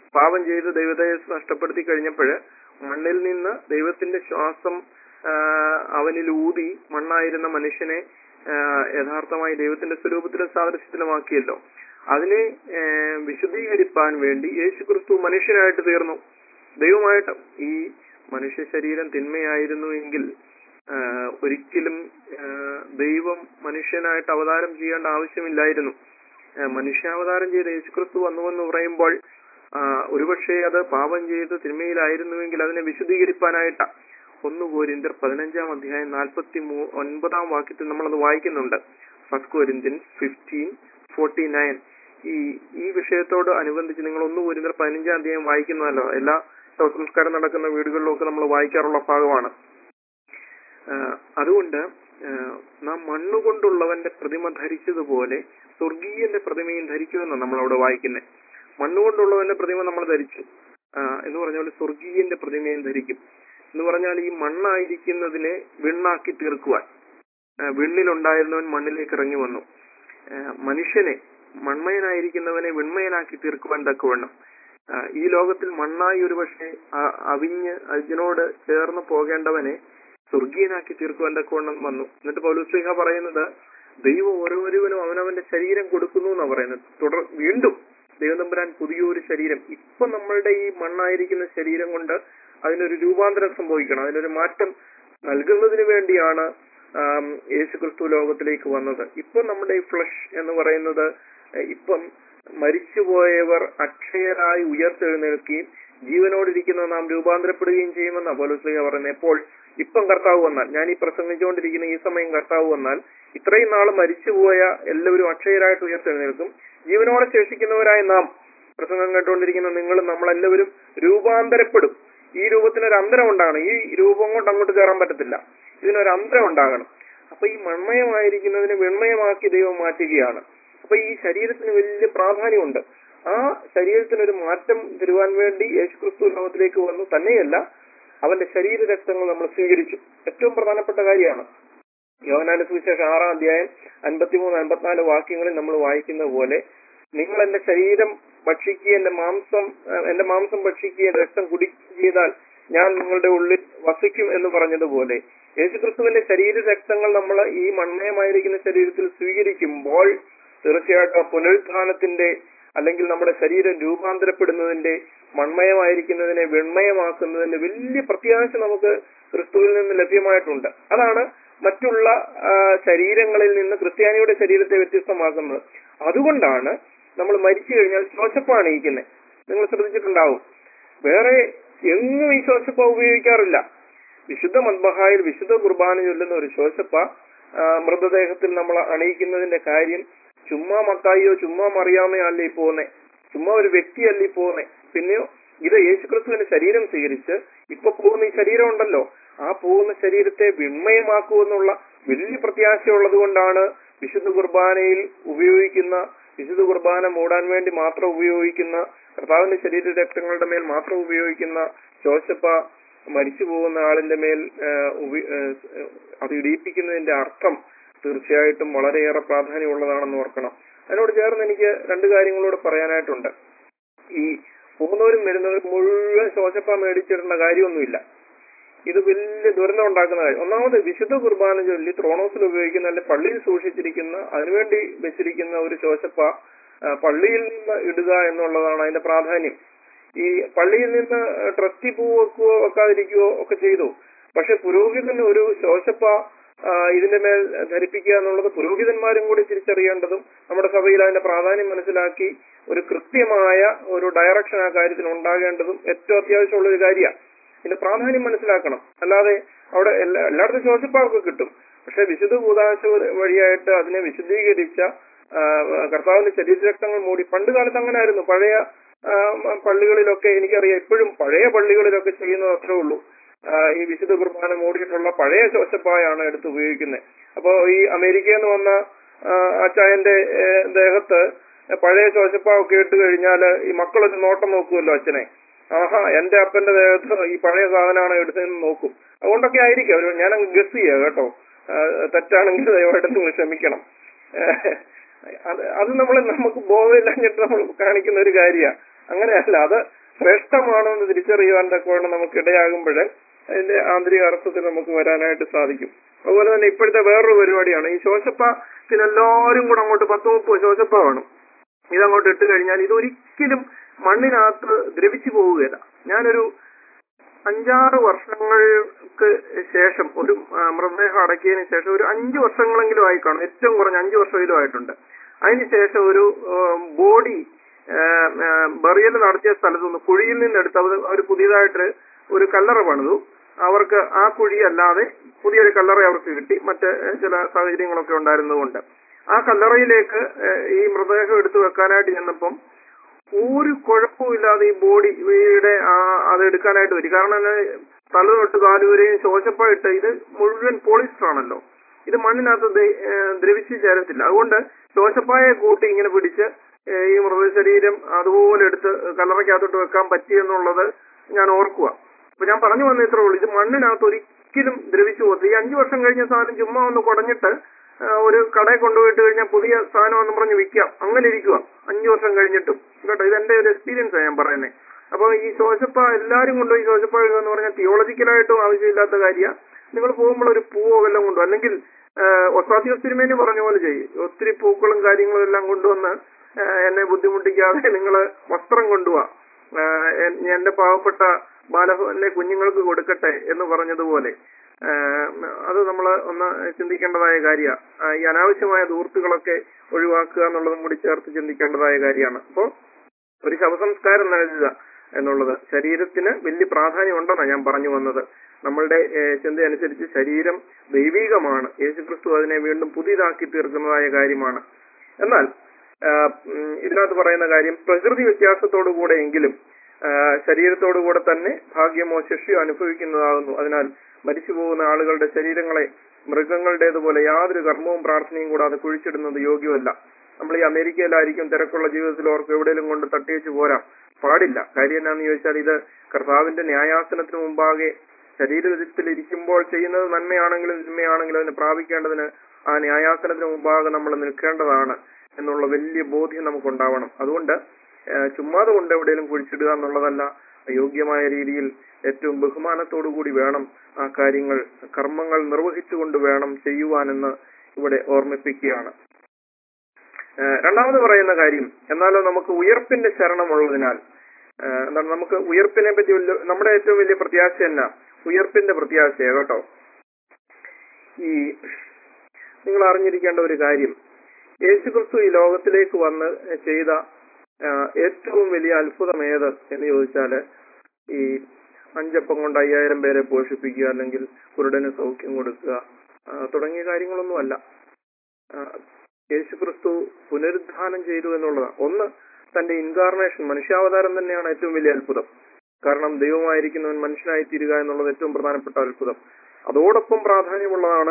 പാപം ചെയ്ത് ദൈവതേജസ് നഷ്ടപ്പെടുത്തി കഴിഞ്ഞപ്പോൾ മണ്ണിൽ നിന്ന് ദൈവത്തിന്റെ ശ്വാസം ആ, അവനിൽ ഊതി മണ്ണായിരുന്ന മനുഷ്യനെ ആ, യഥാർത്ഥമായി ദൈവത്തിന്റെ സ്വരൂപത്തിലും സാദൃശ്യത്തിലുമാക്കിയല്ലോ അതിനെ ആ, വിശുദ്ധീകരിപ്പാൻ വേണ്ടി യേശു ക്രിസ്തു മനുഷ്യനായിട്ട് തീർന്നു ദൈവമായിട്ട് ഈ മനുഷ്യ ശരീരം തിന്മയായിരുന്നു എങ്കിൽ ആ, ഒരിക്കലും ആ, ദൈവം മനുഷ്യനായിട്ട് അവതാരം ചെയ്യേണ്ട ആവശ്യമില്ലായിരുന്നു ആ, മനുഷ്യാവതാരം ചെയ്ത യേശുക്രിസ്തു വന്നുവെന്ന് പറയുമ്പോൾ ആ, ഒരുപക്ഷെ അത് പാപം ചെയ്ത് തിന്മയിലായിരുന്നുവെങ്കിൽ അതിനെ വിശദീകരിപ്പാനായിട്ടാ ഒന്ന് കോരിന്തർ പതിനഞ്ചാം അധ്യായം നാൽപ്പത്തി മൂ ഒൻപതാം വാക്യത്തിൽ നമ്മളത് വായിക്കുന്നുണ്ട് first Corinthian fifteen forty nine ഈ ഈ വിഷയത്തോട് അനുബന്ധിച്ച് നിങ്ങൾ ഒന്ന് കോരിന്തർ പതിനഞ്ചാം അധ്യായം വായിക്കുന്നതല്ലോ എല്ലാ ശവസംസ്കാരം നടക്കുന്ന വീടുകളിലൊക്കെ നമ്മൾ വായിക്കാറുള്ള ഭാഗമാണ് ആഹ് അതുകൊണ്ട് ആഹ് നാം മണ്ണുകൊണ്ടുള്ളവന്റെ പ്രതിമ ധരിച്ചതുപോലെ സ്വർഗീയന്റെ പ്രതിമയും ധരിക്കുമെന്നാണ് നമ്മൾ അവിടെ വായിക്കുന്നത് മണ്ണുകൊണ്ടുള്ളവന്റെ പ്രതിമ നമ്മൾ ധരിച്ചു ആഹ് എന്ന് പറഞ്ഞ പോലെ സ്വർഗീയന്റെ പ്രതിമയും ധരിക്കും എന്ന് പറഞ്ഞാൽ ഈ മണ്ണായിരിക്കുന്നതിനെ വിണ്ണാക്കി തീർക്കുവാൻ ആഹ് വിണ്ണിലുണ്ടായിരുന്നവൻ മണ്ണിലേക്ക് ഇറങ്ങി വന്നു ആഹ് മനുഷ്യനെ മൺമയനായിരിക്കുന്നവനെ വിൺമയനാക്കി തീർക്കുവാൻ തക്കവണ്ണം ആഹ് ഈ ലോകത്തിൽ മണ്ണായി ഒരുപക്ഷെ അ- അവിഞ്ഞ് അതിനോട് ചേർന്ന് പോകേണ്ടവനെ സ്വർഗീയനാക്കി തീർക്കുവാൻ തക്കവണ്ണം വന്നു എന്നിട്ട് പൗലുസ്ലിഹ പറയുന്നത് ദൈവം ഓരോരുവനും അവനവന്റെ ശരീരം കൊടുക്കുന്നു എന്നാ പറയുന്നത് തുടർ വീണ്ടും ദൈവം തമ്പുരാൻ പുതിയൊരു ശരീരം ഇപ്പൊ നമ്മളുടെ ഈ മണ്ണായിരിക്കുന്ന ശരീരം കൊണ്ട് അതിനൊരു രൂപാന്തരം സംഭവിക്കണം അതിനൊരു മാറ്റം നൽകുന്നതിന് വേണ്ടിയാണ് ആം, യേശുക്രിസ്തു ലോകത്തിലേക്ക് വന്നത് ഇപ്പൊ നമ്മുടെ ഈ ഫ്ലഷ് എന്ന് പറയുന്നത് എഹ്, ഇപ്പം മരിച്ചുപോയവർ അക്ഷയരായി ഉയർത്തെഴുന്നേൽക്കുകയും ജീവനോടിരിക്കുന്ന നാം രൂപാന്തരപ്പെടുകയും ചെയ്യുമെന്നാ പോലീസ്ലിഹ പറയുന്നത് എപ്പോൾ ഇപ്പം കർത്താവ് വന്നാൽ ഞാൻ ഈ പ്രസംഗിച്ചുകൊണ്ടിരിക്കുന്ന ഈ സമയം കർത്താവ് വന്നാൽ ഇത്രയും നാൾ മരിച്ചുപോയ എല്ലാവരും അക്ഷയരായിട്ട് ഉയർത്തെഴുന്നേൽക്കും ജീവനോടെ ശേഷിക്കുന്നവരായ നാം പ്രസംഗം കേട്ടുകൊണ്ടിരിക്കുന്ന നിങ്ങളും നമ്മളെല്ലാവരും രൂപാന്തരപ്പെടും ഈ രൂപത്തിനൊരു അന്തരം ഉണ്ടാകണം ഈ രൂപം കൊണ്ട് അങ്ങോട്ട് കയറാൻ പറ്റത്തില്ല ഇതിനൊരു അന്തരം ഉണ്ടാകണം അപ്പൊ ഈ മൺമയമായിരിക്കുന്നതിനെ വെണ്മയമാക്കി ദൈവം മാറ്റുകയാണ് അപ്പൊ ഈ ശരീരത്തിന് വലിയ പ്രാധാന്യമുണ്ട് ആ ശരീരത്തിനൊരു മാറ്റം തരുവാൻ വേണ്ടി യേശുക്രിസ്തു ലോകത്തിലേക്ക് വന്നു തന്നെയല്ല അവന്റെ ശരീര രക്തങ്ങൾ നമ്മൾ സ്വീകരിച്ചു ഏറ്റവും പ്രധാനപ്പെട്ട കാര്യമാണ് യോഹനാന്റെ സുവിശേഷം ആറാം അധ്യായം അൻപത്തിമൂന്ന് അൻപത്തിനാല് വാക്യങ്ങളിൽ നമ്മൾ വായിക്കുന്ന പോലെ നിങ്ങൾ എന്റെ ശരീരം ഭക്ഷിക്കുകയും എന്റെ മാംസം ഏഹ്, എന്റെ മാംസം ഭക്ഷിക്കുകയും രക്തം കുടിക്കുകയും ചെയ്താൽ ഞാൻ നിങ്ങളുടെ ഉള്ളിൽ വസിക്കും എന്ന് പറഞ്ഞതുപോലെ യേശുക്രിസ്തുവിന്റെ ശരീര രക്തങ്ങൾ നമ്മൾ ഈ മൺമയമായിരിക്കുന്ന ശരീരത്തിൽ സ്വീകരിക്കുമ്പോൾ തീർച്ചയായിട്ടും ആ പുനരുത്ഥാനത്തിന്റെ അല്ലെങ്കിൽ നമ്മുടെ ശരീരം രൂപാന്തരപ്പെടുന്നതിന്റെ മൺമയമായിരിക്കുന്നതിനെ വെണ്മയമാക്കുന്നതിന്റെ വലിയ പ്രത്യാശ നമുക്ക് ക്രിസ്തുവിൽ നിന്ന് ലഭ്യമായിട്ടുണ്ട് അതാണ് മറ്റുള്ള ആ, ശരീരങ്ങളിൽ നിന്ന് ക്രിസ്ത്യാനിയുടെ ശരീരത്തെ വ്യത്യസ്തമാക്കുന്നത് അതുകൊണ്ടാണ് നമ്മൾ മരിച്ചു കഴിഞ്ഞാൽ ശ്വാസപ്പ അണിയിക്കുന്നത് നിങ്ങൾ ശ്രദ്ധിച്ചിട്ടുണ്ടാവും വേറെ എങ്ങും ഈ ശ്വാസപ്പ ഉപയോഗിക്കാറില്ല വിശുദ്ധ മദ്ബഹായിൽ വിശുദ്ധ കുർബാന ചൊല്ലുന്ന ഒരു ശ്വാസപ്പ ആ, മൃതദേഹത്തിൽ നമ്മൾ അണിയിക്കുന്നതിന്റെ കാര്യം ചുമ്മാ മക്കായിയോ ചുമ്മാ മറിയാമയോ അല്ല ഈ പോകുന്നേ ചുമ്മാ ഒരു വ്യക്തിയല്ല ഈ പോകുന്നേ പിന്നെയോ ഇത് യേശുക്രിസ്തുവിന്റെ ശരീരം സ്വീകരിച്ച് ഇപ്പൊ പോകുന്ന ഈ ശരീരം ഉണ്ടല്ലോ ആ പോകുന്ന ശരീരത്തെ വിണ്മയമാക്കുമെന്നുള്ള വലിയ പ്രത്യാശയുള്ളത് കൊണ്ടാണ് വിശുദ്ധ കുർബാനയിൽ ഉപയോഗിക്കുന്ന വിശുദ്ധ കുർബാന മൂടാൻ വേണ്ടി മാത്രം ഉപയോഗിക്കുന്ന കർത്താവിന്റെ ശരീര രക്തങ്ങളുടെ മേൽ മാത്രം ഉപയോഗിക്കുന്ന ശോശപ്പ മരിച്ചു പോകുന്ന ആളിന്റെ മേൽ ആ, ഉപ- ആ, അത് ഇടിയിപ്പിക്കുന്നതിന്റെ അർത്ഥം തീർച്ചയായിട്ടും വളരെയേറെ പ്രാധാന്യമുള്ളതാണെന്ന് ഓർക്കണം അതിനോട് ചേർന്ന് എനിക്ക് രണ്ട് കാര്യങ്ങളോട് പറയാനായിട്ടുണ്ട് ഈ പോകുന്നവരും വരുന്നവരും മുഴുവൻ ശോശപ്പ മേടിച്ചിടേണ്ട കാര്യമൊന്നുമില്ല ഇത് വലിയ ദുരന്തം ഉണ്ടാക്കുന്ന കാര്യം ഒന്നാമത് വിശുദ്ധ കുർബാന ചൊല്ലി ത്രോണോസിൽ ഉപയോഗിക്കുന്ന അല്ലെങ്കിൽ പള്ളിയിൽ സൂക്ഷിച്ചിരിക്കുന്ന അതിനുവേണ്ടി വെച്ചിരിക്കുന്ന ഒരു ശോശപ്പ ആ, പള്ളിയിൽ നിന്ന് ഇടുക എന്നുള്ളതാണ് അതിന്റെ പ്രാധാന്യം ഈ പള്ളിയിൽ നിന്ന് ട്രസ്റ്റി പൂ വെക്കുകയോ വെക്കാതിരിക്കുകയോ ഒക്കെ ചെയ്തു പക്ഷെ പുരോഹിതന് ഒരു ശോശപ്പ ആ, ഇതിന്റെ മേൽ ധരിപ്പിക്കുക എന്നുള്ളത് പുരോഹിതന്മാരും കൂടി തിരിച്ചറിയേണ്ടതും നമ്മുടെ സഭയിൽ അതിന്റെ പ്രാധാന്യം മനസ്സിലാക്കി ഒരു കൃത്യമായ ഒരു ഡയറക്ഷൻ ആ കാര്യത്തിന് ഉണ്ടാകേണ്ടതും ഏറ്റവും അത്യാവശ്യമുള്ള ഒരു കാര്യമാണ് ഇതിന്റെ പ്രാധാന്യം മനസ്സിലാക്കണം അല്ലാതെ അവിടെ എല്ലാ എല്ലായിടത്തും ശോശപ്പാർക്ക് കിട്ടും പക്ഷെ വിശുദ്ധ കൂതാശ വഴിയായിട്ട് അതിനെ വിശദീകരിച്ച ആ, കർത്താവിന്റെ ശരീരരക്തങ്ങൾ മൂടി പണ്ട് കാലത്ത് അങ്ങനെ ആയിരുന്നു പഴയ ആ, മ- പള്ളികളിലൊക്കെ എനിക്കറിയാം ഇപ്പോഴും പഴയ പള്ളികളിലൊക്കെ ചെയ്യുന്നത് അത്രേ ഉള്ളൂ ആ, ഈ വിശുദ്ധ കുർബാന മൂടിയിട്ടുള്ള പഴയ ശോശപ്പായാണ് എടുത്ത് ഉപയോഗിക്കുന്നത് അപ്പോ ഈ അമേരിക്കയിൽ നിന്ന് വന്ന ആ, അച്ചായന്റെ ഏ, ദേഹത്ത് പഴയ ശോശപ്പ ഒക്കെ ഇട്ട് കഴിഞ്ഞാല് ഈ മക്കളൊരു നോട്ടം നോക്കുമല്ലോ അച്ഛനെ ആഹാ എന്റെ അപ്പന്റെ ദേഹത്ത് ഈ പഴയ സാധനമാണ് എടുത്തതെന്ന് നോക്കും അതുകൊണ്ടൊക്കെ ആയിരിക്കും അവർ ഞാൻ അങ്ങ് ഗസ് ചെയ്യാം കേട്ടോ ആ, തെറ്റാണെങ്കിൽ ദയവായിട്ട് നിങ്ങൾ ക്ഷമിക്കണം ഏഹ്, അത് അത് നമ്മൾ നമുക്ക് ബോധമില്ലാഞ്ഞിട്ട് നമ്മൾ കാണിക്കുന്ന ഒരു കാര്യമാണ് അങ്ങനെയല്ല അത് ശ്രേഷ്ഠമാണെന്ന് തിരിച്ചറിയുവാൻ തക്കവണ്ണം നമുക്ക് ഇടയാകുമ്പോൾ അതിന്റെ ആന്തരിക അർത്ഥത്തിൽ നമുക്ക് വരാനായിട്ട് സാധിക്കും അതുപോലെ തന്നെ ഇപ്പോഴത്തെ വേറൊരു പരിപാടിയാണ് ഈ ശോശപ്പത്തിന് എല്ലാവരും കൂടെ അങ്ങോട്ട് പത്ത് മുപ്പത് ശോശപ്പ വേണം ഇതങ്ങോട്ട് ഇട്ട് കഴിഞ്ഞാൽ ഇതൊരിക്കലും മണ്ണിനകത്ത് ദ്രവിച്ചു പോവുകയില്ല ഞാനൊരു അഞ്ചാറ് വർഷങ്ങൾക്ക് ശേഷം ഒരു ആ, മൃതദേഹം അടക്കിയതിന് ശേഷം ഒരു അഞ്ച് വർഷങ്ങളെങ്കിലും ആയി കാണും ഏറ്റവും കുറഞ്ഞ അഞ്ച് വർഷമെങ്കിലും ആയിട്ടുണ്ട് അതിനുശേഷം ഒരു ബോഡി ബറിയൽ നടത്തിയ സ്ഥലത്ത് നിന്ന് കുഴിയിൽ നിന്നെടുത്ത് അവർ അവർ പുതിയതായിട്ട് ഒരു കല്ലറ പണിതു അവർക്ക് ആ കുഴി അല്ലാതെ പുതിയൊരു കല്ലറ അവർക്ക് കിട്ടി മറ്റ് ഏഹ്, ചില സാഹചര്യങ്ങളൊക്കെ ഉണ്ടായിരുന്നതുകൊണ്ട് ആ കല്ലറയിലേക്ക് ഏഹ്, ഈ മൃതദേഹം എടുത്തു വെക്കാനായിട്ട് ചെന്നപ്പം ഒരു കുഴപ്പമില്ലാതെ ഈ ബോഡി യുടെ അത് എടുക്കാനായിട്ട് വരും കാരണം എന്നാ, തല തൊട്ട് കാലുവരെയും ശോശപ്പായിട്ട് ഇത് മുഴുവൻ പോളിസ്റ്റർ ആണല്ലോ ഇത് മണ്ണിനകത്ത് ദ- ഏഹ് ദ്രവിച്ച് ചേരത്തില്ല അതുകൊണ്ട് ശോശപ്പായെ കൂട്ടി ഇങ്ങനെ പിടിച്ച് ഏഹ് ഈ മൃതശരീരം അതുപോലെ എടുത്ത് കല്ലറയ്ക്കകത്തോട്ട് വെക്കാൻ പറ്റിയെന്നുള്ളത് ഞാൻ ഓർക്കുക അപ്പൊ ഞാൻ പറഞ്ഞു വന്ന ഇത്രേ ഉള്ളൂ ഇത് മണ്ണിനകത്ത് ഒരിക്കലും ദ്രവിച്ചു പോകത്തില്ല ഈ അഞ്ചു വർഷം കഴിഞ്ഞ സാധനം ചുമ്മാ ഒന്ന് കുടഞ്ഞിട്ട് ആ, ഒരു കടയിൽ കൊണ്ടുപോയിട്ട് കഴിഞ്ഞാൽ പുതിയ സാധനം എന്ന് പറഞ്ഞ് വിൽക്കാം അങ്ങനെ ഇരിക്കുക അഞ്ചു വർഷം കഴിഞ്ഞിട്ടും കേട്ടോ ഇത് എന്റെ ഒരു എക്സ്പീരിയൻസ് ഞാൻ പറയുന്നത് അപ്പൊ ഈ ശോശപ്പ എല്ലാരും കൊണ്ടുപോയി ശോശപ്പ ഇടുക എന്ന് പറഞ്ഞാൽ തിയോളജിക്കലായിട്ടും ആവശ്യമില്ലാത്ത കാര്യമാണ് നിങ്ങൾ പോകുമ്പോൾ ഒരു പൂവോ വല്ലതും കൊണ്ടു അല്ലെങ്കിൽ ഒസാത്തിയോസ് തിരുമേനി പറഞ്ഞ പോലെ ചെയ്യും ഒത്തിരി പൂക്കളും കാര്യങ്ങളും എല്ലാം കൊണ്ടുവന്ന് ആ, എന്നെ ബുദ്ധിമുട്ടിക്കാതെ നിങ്ങൾ വസ്ത്രം കൊണ്ടുപോവാ ആ, എൻ- എന്റെ പാവപ്പെട്ട ബാലഭവനിലെ കുഞ്ഞുങ്ങൾക്ക് കൊടുക്കട്ടെ എന്ന് പറഞ്ഞതുപോലെ ആ, അത് നമ്മൾ ഒന്ന് ചിന്തിക്കേണ്ടതായ കാര്യമാണ് ഈ അനാവശ്യമായ ദൂർത്തുകളൊക്കെ ഒഴിവാക്കുക എന്നുള്ളതും കൂടി ചേർത്ത് ചിന്തിക്കേണ്ടതായ കാര്യമാണ് അപ്പോൾ ഒരു ശവസംസ്കാരം നൽകുക എന്നുള്ളത് ശരീരത്തിന് വലിയ പ്രാധാന്യം ഉണ്ടെന്നാണ് ഞാൻ പറഞ്ഞു വന്നത് നമ്മളുടെ ഏഹ്, ചിന്ത അനുസരിച്ച് ശരീരം ദൈവികമാണ് യേശുക്രിസ്തു അതിനെ വീണ്ടും പുതിയതാക്കി തീർക്കുന്നതായ കാര്യമാണ് എന്നാൽ ആഹ്, ഉം, ഇതിനകത്ത് പറയുന്ന കാര്യം പ്രകൃതി വ്യത്യാസത്തോടു കൂടെ എങ്കിലും ആഹ്, ശരീരത്തോടു കൂടെ തന്നെ ഭാഗ്യമോ ശിഷ്യോ അനുഭവിക്കുന്നതാകുന്നു അതിനാൽ മരിച്ചു പോകുന്ന ആളുകളുടെ ശരീരങ്ങളെ മൃഗങ്ങളുടേതുപോലെ യാതൊരു കർമ്മവും പ്രാർത്ഥനയും കൂടാതെ കുഴിച്ചിടുന്നത് യോഗ്യമല്ല നമ്മൾ ഈ അമേരിക്കയിലായിരിക്കും തിരക്കുള്ള ജീവിതത്തിൽ ഓർക്ക് എവിടെയെങ്കിലും കൊണ്ട് തട്ടിവെച്ച് പോരാം പാടില്ല കാര്യം എന്നാന്ന് ചോദിച്ചാൽ ഇത് കർത്താവിന്റെ ന്യായാസനത്തിന് മുമ്പാകെ ശരീരത്തിൽ ഇരിക്കുമ്പോൾ ചെയ്യുന്നത് നന്മയാണെങ്കിലും തിന്മയാണെങ്കിലും അതിനെ പ്രാപിക്കേണ്ടതിന് ആ ന്യായാസനത്തിന് മുമ്പാകെ നമ്മൾ നിൽക്കേണ്ടതാണ് എന്നുള്ള വലിയ ബോധ്യം നമുക്കുണ്ടാവണം അതുകൊണ്ട് ഏഹ്, ചുമ്മാതെ കൊണ്ട് എവിടെയെങ്കിലും കുഴിച്ചിടുക എന്നുള്ളതല്ല യോഗ്യമായ രീതിയിൽ ഏറ്റവും ബഹുമാനത്തോടു കൂടി വേണം ആ കാര്യങ്ങൾ കർമ്മങ്ങൾ നിർവഹിച്ചുകൊണ്ട് വേണം ചെയ്യുവാനെന്ന് ഇവിടെ ഓർമ്മിപ്പിക്കുകയാണ് ഏഹ് രണ്ടാമത് പറയുന്ന കാര്യം എന്നാലോ നമുക്ക് ഉയർപ്പിന്റെ ശരണമുള്ളതിനാൽ ഏഹ് എന്താണ് നമുക്ക് ഉയർപ്പിനെ പറ്റി വലിയ- നമ്മുടെ ഏറ്റവും വലിയ പ്രത്യാശ എന്നാ ഉയർപ്പിന്റെ പ്രത്യാശയാ കേട്ടോ ഈ നിങ്ങൾ അറിഞ്ഞിരിക്കേണ്ട ഒരു കാര്യം യേശുക്രിസ്തു ഈ ലോകത്തിലേക്ക് വന്ന് ചെയ്ത ആഹ് ഏറ്റവും വലിയ അത്ഭുതം ഏത് എന്ന് ചോദിച്ചാല് ഈ അഞ്ചപ്പം കൊണ്ട് അയ്യായിരം പേരെ പോഷിപ്പിക്കുക അല്ലെങ്കിൽ കുരുടന് സൗഖ്യം കൊടുക്കുക ആഹ് തുടങ്ങിയ കാര്യങ്ങളൊന്നുമല്ല ആഹ് യേശുക്രിസ്തു പുനരുദ്ധാനം ചെയ്തു എന്നുള്ളതാണ് ഒന്ന് തന്റെ ഇൻകാർണേഷൻ മനുഷ്യാവതാരം തന്നെയാണ് ഏറ്റവും വലിയ അത്ഭുതം കാരണം ദൈവമായിരിക്കുന്നവൻ മനുഷ്യനായി തീരുക എന്നുള്ളത് ഏറ്റവും പ്രധാനപ്പെട്ട അത്ഭുതം അതോടൊപ്പം പ്രാധാന്യമുള്ളതാണ്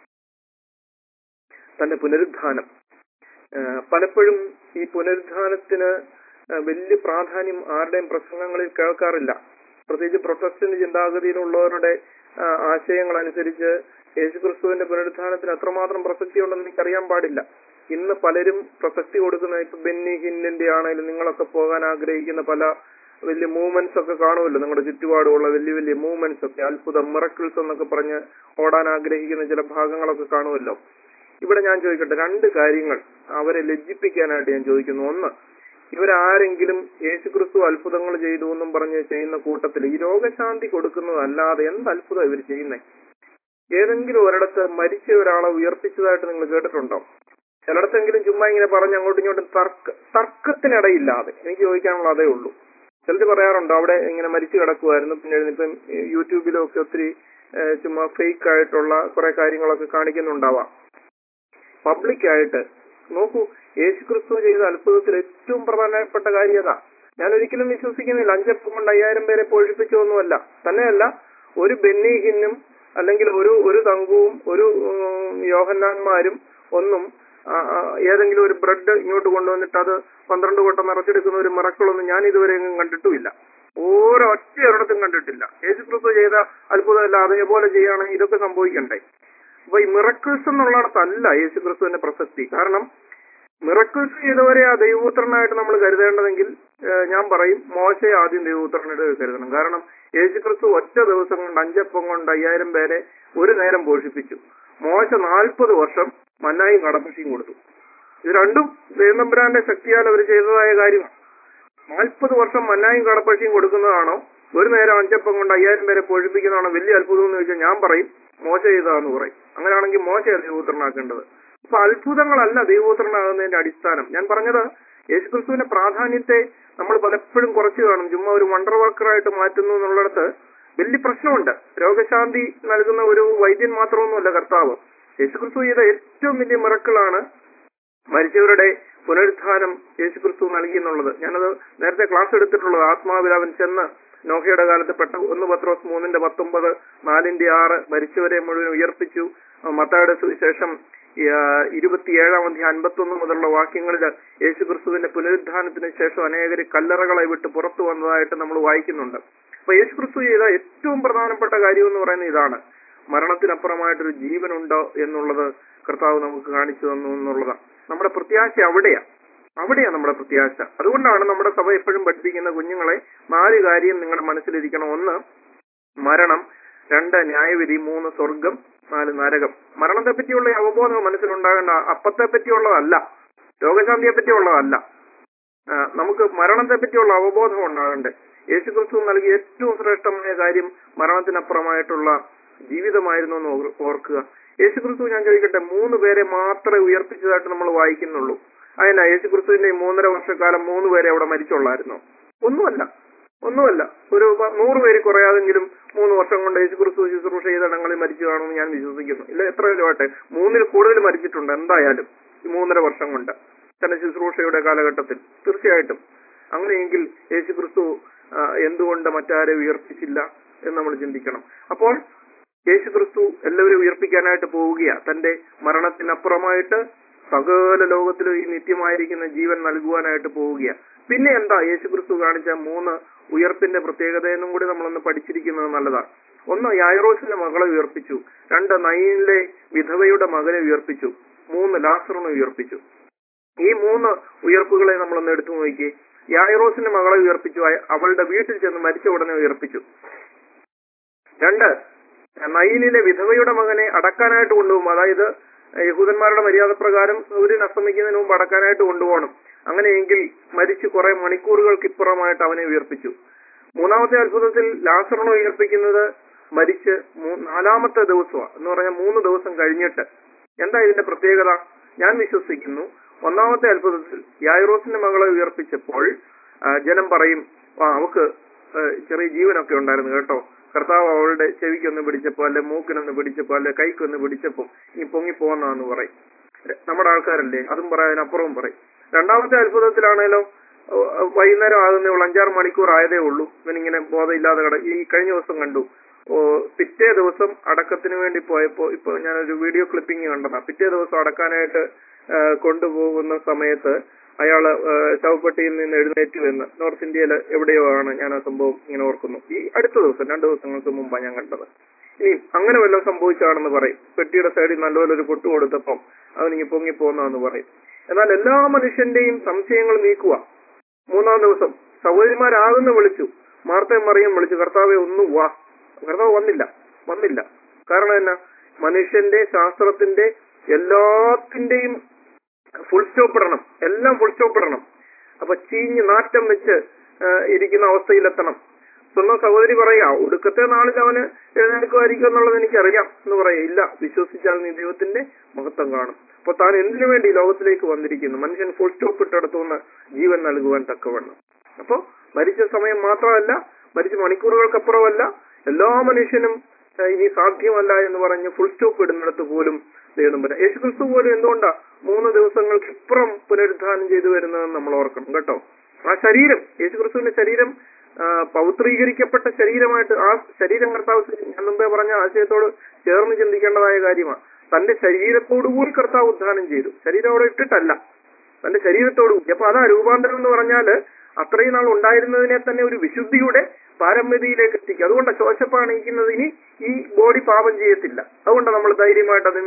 തന്റെ പുനരുദ്ധാനം ആഹ് പലപ്പോഴും ഈ പുനരുദ്ധാനത്തിന് ആഹ് വലിയ പ്രാധാന്യം ആരുടെയും പ്രസംഗങ്ങളിൽ കേൾക്കാറില്ല പ്രത്യേകിച്ച് പ്രൊട്ടസ്റ്റന്റ് ചിന്താഗതിയിലുള്ളവരുടെ ആഹ് ആശയങ്ങൾ അനുസരിച്ച് യേശുക്രിസ്തുവിന്റെ പുനരുദ്ധാനത്തിന് എത്രമാത്രം പ്രസക്തി ഉണ്ടെന്ന് എനിക്കറിയാൻ പാടില്ല ഇന്ന് പലരും പ്രസക്തി കൊടുക്കുന്ന ഇപ്പൊ ബെന്നി ഹിന്നിന്റെ ആണെങ്കിലും നിങ്ങളൊക്കെ പോകാൻ ആഗ്രഹിക്കുന്ന പല വലിയ മൂവ്മെന്റ്സ് ഒക്കെ കാണുമല്ലോ നിങ്ങളുടെ ചുറ്റുപാടുമുള്ള വലിയ വലിയ മൂവ്മെന്റ്സ് ഒക്കെ അത്ഭുതം മിറക്കിൾസ് എന്നൊക്കെ പറഞ്ഞ് ഓടാൻ ആഗ്രഹിക്കുന്ന ചില ഭാഗങ്ങളൊക്കെ കാണുമല്ലോ ഇവിടെ ഞാൻ ചോദിക്കട്ടെ രണ്ട് കാര്യങ്ങൾ അവരെ ലജ്ജിപ്പിക്കാനായിട്ട് ഞാൻ ചോദിക്കുന്നു ഒന്ന് ഇവരാരെങ്കിലും യേശുക്രിസ്തു അത്ഭുതങ്ങൾ ചെയ്തു എന്നും പറഞ്ഞ് ചെയ്യുന്ന കൂട്ടത്തിൽ ഈ രോഗശാന്തി കൊടുക്കുന്നതല്ലാതെ എന്ത് അത്ഭുതം ഇവർ ചെയ്യുന്നത് ഏതെങ്കിലും ഒരിടത്ത് മരിച്ച ഒരാളെ ഉയർപ്പിച്ചതായിട്ട് നിങ്ങൾ കേട്ടിട്ടുണ്ടോ ചിലയിടത്തെങ്കിലും ചുമ്മാ ഇങ്ങനെ പറഞ്ഞ് അങ്ങോട്ടും ഇങ്ങോട്ടും തർക്ക തർക്കത്തിനിടയില്ലാതെ എനിക്ക് ചോദിക്കാനുള്ള അതേ ഉള്ളൂ ചിലർ പറയാറുണ്ട് അവിടെ ഇങ്ങനെ മരിച്ചു കിടക്കുമായിരുന്നു പിന്നെ ഇപ്പം യൂട്യൂബിലും ഒക്കെ ഒത്തിരി ഏഹ്, ചുമ്മാ ഫേക്ക് ആയിട്ടുള്ള കുറെ കാര്യങ്ങളൊക്കെ കാണിക്കുന്നുണ്ടാവാം പബ്ലിക് ആയിട്ട് നോക്കൂ യേശുക്രിസ്തു ചെയ്ത അത്ഭുതത്തിൽ ഏറ്റവും പ്രധാനപ്പെട്ട കാര്യം അതാ ഞാൻ ഒരിക്കലും വിശ്വസിക്കുന്നില്ല അഞ്ചപ്പം കൊണ്ട് അയ്യായിരം പേരെ പോഷിപ്പിച്ചൊന്നുമല്ല തന്നെയല്ല ഒരു ബെന്നീഹിനും അല്ലെങ്കിൽ ഒരു ഒരു തങ്കുവും ഒരു ഉം, യോഹന്നാന്മാരും ഒന്നും ആ, ആ, ഏതെങ്കിലും ഒരു ബ്രെഡ് ഇങ്ങോട്ട് കൊണ്ടുവന്നിട്ട് അത് പന്ത്രണ്ട് വട്ടം നിറച്ചെടുക്കുന്ന ഒരു മിറക്കളൊന്നും ഞാൻ ഇതുവരെ എങ്ങും കണ്ടിട്ടുമില്ല ഓരോ ഒറ്റ ഒരിടത്തും കണ്ടിട്ടില്ല യേശുക്രിസ്തു ചെയ്ത അത്ഭുതമല്ല അതേപോലെ ചെയ്യുകയാണെങ്കിൽ ഇതൊക്കെ സംഭവിക്കണ്ടേ അപ്പൊ ഈ മിറക്കിൾസ് എന്നുള്ളിടത്തല്ല യേശുക്രിസ്തുവിന്റെ പ്രസക്തി കാരണം മിറക്കിൾസ് ചെയ്തവരെ ആ ദൈവപുത്രനായിട്ട് നമ്മൾ കരുതേണ്ടതെങ്കിൽ ഏഹ്, ഞാൻ പറയും മോശയെ ആദ്യം ദൈവപുത്രനായിട്ട് കരുതണം കാരണം യേശുക്രിസ്തു ഒറ്റ ദിവസം കൊണ്ട് അഞ്ചപ്പം കൊണ്ട് അയ്യായിരം പേരെ ഒരു നേരം പോഷിപ്പിച്ചു മോശ നാൽപ്പത് വർഷം മന്നായും കടപ്പശിയും കൊടുത്തു ഇത് രണ്ടും ദൈവനമ്പുരാന്റെ ശക്തിയാൽ അവർ ചെയ്തതായ കാര്യമാണ് നാൽപ്പത് വർഷം മന്നായും കടപ്പശിയും കൊടുക്കുന്നതാണോ ഒരു നേരം അഞ്ചപ്പം കൊണ്ട് അയ്യായിരം പേരെ പോഷിപ്പിക്കുന്നതാണോ വലിയ അത്ഭുതം എന്ന് ചോദിച്ചാൽ ഞാൻ പറയും മോശ ചെയ്തതാന്ന് പറയും അങ്ങനെയാണെങ്കിൽ മോശയാണ് ദൈവപുത്രനാക്കേണ്ടത് അപ്പൊ അത്ഭുതങ്ങളല്ല ദൈവപുത്രനാകുന്നതിന്റെ അടിസ്ഥാനം ഞാൻ പറഞ്ഞത് യേശുക്രിസ്തുവിന്റെ പ്രാധാന്യത്തെ നമ്മൾ പലപ്പോഴും കുറച്ച് കാണും ചുമ്മാ ഒരു വണ്ടർ വർക്കറായിട്ട് മാറ്റുന്നു എന്നുള്ളിടത്ത് വലിയ പ്രശ്നമുണ്ട് രോഗശാന്തി നൽകുന്ന ഒരു വൈദ്യൻ മാത്രമൊന്നുമല്ല കർത്താവ് യേശുക്രിസ്തു ചെയ്ത ഏറ്റവും വലിയ മിറക്കളാണ് മരിച്ചവരുടെ പുനരുത്ഥാനം യേശുക്രിസ്തു നൽകി എന്നുള്ളത് ഞാനത് നേരത്തെ ക്ലാസ് എടുത്തിട്ടുള്ളത് ആത്മാവിലാവൻ ചെന്ന് നോഹയുടെ കാലത്ത് പെട്ട ഒന്ന് പത്രോസ് മൂന്നിന്റെ പത്തൊമ്പത് നാലിന്റെ ആറ് മരിച്ചവരെ മുഴുവൻ ഉയർപ്പിച്ചു ആ, മത്തായുടെ സുവിശേഷം ഈ, ആ, ഇരുപത്തിയേഴാം അധ്യായം അൻപത്തൊന്ന് മുതലുള്ള വാക്യങ്ങളിൽ യേശുക്രിസ്തുവിന്റെ പുനരുദ്ധാനത്തിന് ശേഷം അനേകര് കല്ലറകളെ വിട്ട് പുറത്തു വന്നതായിട്ട് നമ്മൾ വായിക്കുന്നുണ്ട് അപ്പൊ യേശുക്രിസ്തു ചെയ്ത ഏറ്റവും പ്രധാനപ്പെട്ട കാര്യം എന്ന് പറയുന്നത് ഇതാണ് മരണത്തിനപ്പുറമായിട്ടൊരു ജീവനുണ്ടോ എന്നുള്ളത് കർത്താവ് നമുക്ക് കാണിച്ചു തന്നു എന്നുള്ളതാണ് നമ്മുടെ പ്രത്യാശ അവിടെയാ അവിടെയാ നമ്മുടെ പ്രത്യാശ അതുകൊണ്ടാണ് നമ്മുടെ സഭ എപ്പോഴും പഠിപ്പിക്കുന്ന കുഞ്ഞുങ്ങളെ നാല് കാര്യം നിങ്ങളുടെ മനസ്സിലിരിക്കണം ഒന്ന് മരണം രണ്ട് ന്യായവിധി മൂന്ന് സ്വർഗം നാല് നരകം മരണത്തെ പറ്റിയുള്ള ഈ അവബോധം മനസ്സിലുണ്ടാകേണ്ട അപ്പത്തെ പറ്റിയുള്ളതല്ല രോഗശാന്തിയെ പറ്റിയുള്ളതല്ല ആ, നമുക്ക് മരണത്തെ പറ്റിയുള്ള അവബോധം ഉണ്ടാകണ്ടേ യേശുക്രിസ്തു നൽകിയ ഏറ്റവും ശ്രേഷ്ഠമായ കാര്യം മരണത്തിനപ്പുറമായിട്ടുള്ള ജീവിതമായിരുന്നു എന്ന് ഓർ- ഓർക്കുക യേശുക്രിസ്തു ഞാൻ ചോദിക്കട്ടെ മൂന്ന് പേരെ മാത്രമേ ഉയർപ്പിച്ചതായിട്ട് നമ്മൾ വായിക്കുന്നുള്ളൂ അതിനാ യേശുക്രിസ്തുവിന്റെ ഈ മൂന്നര വർഷക്കാലം മൂന്ന് പേരെ അവിടെ മരിച്ചുള്ളായിരുന്നോ ഒന്നുമല്ല ഒന്നുമല്ല ഒരു പ- നൂറ് പേര് കുറയാതെങ്കിലും മൂന്ന് വർഷം കൊണ്ട് യേശുക്രിസ്തു ശുശ്രൂഷ ചെയ്തിടങ്ങളിൽ മരിച്ചു കാണുമെന്ന് ഞാൻ വിശ്വസിക്കുന്നു ഇല്ല എത്ര ആട്ടെ മൂന്നിൽ കൂടുതൽ മരിച്ചിട്ടുണ്ട് എന്തായാലും ഈ മൂന്നര വർഷം കൊണ്ട് തന്റെ ശുശ്രൂഷയുടെ കാലഘട്ടത്തിൽ തീർച്ചയായിട്ടും അങ്ങനെയെങ്കിൽ യേശുക്രിസ്തു ആ, എന്തുകൊണ്ട് മറ്റാരെ ഉയർപ്പിച്ചില്ല എന്ന് നമ്മൾ ചിന്തിക്കണം അപ്പോൾ യേശുക്രിസ്തു എല്ലാവരും ഉയർപ്പിക്കാനായിട്ട് പോവുകയാ തന്റെ മരണത്തിനപ്പുറമായിട്ട് സകല ലോകത്തിലും ഈ നിത്യമായിരിക്കുന്ന ജീവൻ നൽകുവാനായിട്ട് പോവുകയാ പിന്നെ എന്താ യേശുക്രിസ്തു കാണിച്ച മൂന്ന് ഉയർപ്പിന്റെ പ്രത്യേകത എന്നും കൂടി നമ്മളൊന്ന് പഠിച്ചിരിക്കുന്നത് നല്ലതാണ് ഒന്ന് യായറോസിന്റെ മകളെ ഉയർപ്പിച്ചു രണ്ട് നയിനിലെ വിധവയുടെ മകനെ ഉയർപ്പിച്ചു മൂന്ന് ലാസറിനെ ഉയർപ്പിച്ചു ഈ മൂന്ന് ഉയർപ്പുകളെ നമ്മളൊന്ന് എടുത്തു നോക്കി യായറോസിന്റെ മകളെ ഉയർപ്പിച്ചു അയ- അവളുടെ വീട്ടിൽ ചെന്ന് മരിച്ച ഉടനെ ഉയർപ്പിച്ചു രണ്ട് നയിനിലെ വിധവയുടെ മകനെ അടക്കാനായിട്ട് കൊണ്ടുപോകും അതായത് യഹൂദന്മാരുടെ മര്യാദ പ്രകാരം സൂര്യൻ അസ്തമിക്കുന്നതിന് മുമ്പ് അടക്കാനായിട്ട് കൊണ്ടുപോകണം അങ്ങനെയെങ്കിൽ മരിച്ച് കുറെ മണിക്കൂറുകൾക്ക് ഇപ്പുറമായിട്ട് അവനെ ഉയർപ്പിച്ചു മൂന്നാമത്തെ അത്ഭുതത്തിൽ ലാസറിനെ ഉയർപ്പിക്കുന്നത് മരിച്ച് മൂ- നാലാമത്തെ ദിവസമാണ് എന്ന് പറഞ്ഞാൽ മൂന്ന് ദിവസം കഴിഞ്ഞിട്ട് എന്താ ഇതിന്റെ പ്രത്യേകത ഞാൻ വിശ്വസിക്കുന്നു ഒന്നാമത്തെ അത്ഭുതത്തിൽ യായറോസിന്റെ മകളെ ഉയർപ്പിച്ചപ്പോൾ ആ, ജനം പറയും ആ അവക്ക് ആ, ചെറിയ ജീവനൊക്കെ ഉണ്ടായിരുന്നു കേട്ടോ കർത്താവ് അവളുടെ ചെവിക്കൊന്ന് പിടിച്ചപ്പോ അല്ലെ മൂക്കിനൊന്ന് പിടിച്ചപ്പോ അല്ലെ കൈക്കൊന്ന് പിടിച്ചപ്പോ ഇനി പൊങ്ങിപ്പോന്നാന്ന് പറയും നമ്മുടെ ആൾക്കാരല്ലേ അതും പറയാം അതിനപ്പുറവും പറയും രണ്ടാമത്തെ അത്ഭുതത്തിലാണേലോ ഓ, വൈകുന്നേരം ആകുന്നേ ഉള്ളൂ അഞ്ചാറ് മണിക്കൂർ ആയതേ ഉള്ളൂ ഇവനിങ്ങനെ ബോധമില്ലാതെ കട ഈ കഴിഞ്ഞ ദിവസം കണ്ടു ഓ, പിറ്റേ ദിവസം അടക്കത്തിന് വേണ്ടി പോയപ്പോ ഇപ്പൊ ഞാനൊരു വീഡിയോ ക്ലിപ്പിംഗ് കണ്ടതാ പിറ്റേ ദിവസം അടക്കാനായിട്ട് ആ, കൊണ്ടുപോകുന്ന സമയത്ത് അയാള് ആ, ശവപ്പെട്ടിയിൽ നിന്ന് എഴുന്നേറ്റ് എന്ന് നോർത്ത് ഇന്ത്യയിൽ എവിടെയോ ആണ് ഞാൻ ആ സംഭവം ഇങ്ങനെ ഓർക്കുന്നു ഈ അടുത്ത ദിവസം രണ്ടു ദിവസങ്ങൾക്ക് മുമ്പാണ് ഞാൻ കണ്ടത് ഇനി അങ്ങനെ വല്ലതും സംഭവിച്ചാണെന്ന് പറയും പെട്ടിയുടെ സൈഡിൽ നല്ലപോലെ ഒരു കൊട്ടു കൊടുത്തപ്പം അവനിങ്ങി പൊങ്ങിപ്പോന്നാന്ന് പറയും എന്നാൽ എല്ലാ മനുഷ്യന്റെയും സംശയങ്ങൾ നീക്കുക മൂന്നാം ദിവസം സഹോദരിമാരാകുന്ന വിളിച്ചു മാർത്തയും മറിയം വിളിച്ചു കർത്താവെ ഒന്ന് വാ കർത്താവ് വന്നില്ല വന്നില്ല കാരണം എന്നാ മനുഷ്യന്റെ ശാസ്ത്രത്തിന്റെ എല്ലാത്തിന്റെയും ഫുൾ സ്റ്റോപ്പ് ഇടണം എല്ലാം ഫുൾ സ്റ്റോപ്പ് ഇടണം അപ്പൊ ചീഞ്ഞ് നാറ്റം വെച്ച് ആ, ഇരിക്കുന്ന അവസ്ഥയിലെത്തണം സ്വന്തം സഹോദരി പറയാ ഒടുക്കത്തെ നാളിൽ അവന് എഴുന്നേൽക്കുമായിരിക്കും എന്നുള്ളത് എനിക്കറിയാം എന്ന് പറയാ ഇല്ല വിശ്വസിച്ചാൽ നീ ദൈവത്തിന്റെ മഹത്വം കാണും അപ്പൊ താൻ എന്തിനു വേണ്ടി ഈ ലോകത്തിലേക്ക് വന്നിരിക്കുന്നു മനുഷ്യൻ ഫുൾ സ്റ്റോപ്പ് ഇട്ടിടത്തുനിന്ന് ജീവൻ നൽകുവാൻ തക്കവണ്ണം അപ്പൊ മരിച്ച സമയം മാത്രമല്ല മരിച്ച മണിക്കൂറുകൾക്കപ്പുറമല്ല എല്ലാ മനുഷ്യനും ആ, ഇനി സാധ്യമല്ല എന്ന് പറഞ്ഞ് ഫുൾ സ്റ്റോപ്പ് ഇടുന്നിടത്ത് പോലും ദൈവം പറ്റും യേശുക്രിസ്തു പോലും എന്തുകൊണ്ടാ മൂന്ന് ദിവസങ്ങൾക്ക് ഇപ്പുറം പുനരുദ്ധാനം ചെയ്തു വരുന്നതെന്ന് നമ്മൾ ഓർക്കണം കേട്ടോ ആ ശരീരം യേശുക്രിസ്തുവിന്റെ ശരീരം ആ, പൗത്രീകരിക്കപ്പെട്ട ശരീരമായിട്ട് ആ ശരീരം കർത്താവ് ഞാൻ മുമ്പേ പറഞ്ഞ ആശയത്തോട് ചേർന്ന് ചിന്തിക്കേണ്ടതായ കാര്യമാണ് തന്റെ ശരീരത്തോടുകൂടി കർത്താവ് ഉദ്ധാനം ചെയ്തു ശരീരം അവിടെ ഇട്ടിട്ടല്ല തന്റെ ശരീരത്തോടുകൂടി അപ്പൊ അതാ രൂപാന്തരം എന്ന് പറഞ്ഞാല് അത്രയും നാൾ ഉണ്ടായിരുന്നതിനെ തന്നെ ഒരു വിശുദ്ധിയുടെ പാരമ്യതയിലേക്ക് എത്തിക്കുക അതുകൊണ്ട് ശോശപ്പ അണിയിക്കുന്നത് ഇനി ഈ ബോഡി പാപം ചെയ്യത്തില്ല അതുകൊണ്ട് നമ്മൾ ധൈര്യമായിട്ട് അതിന്മേൽ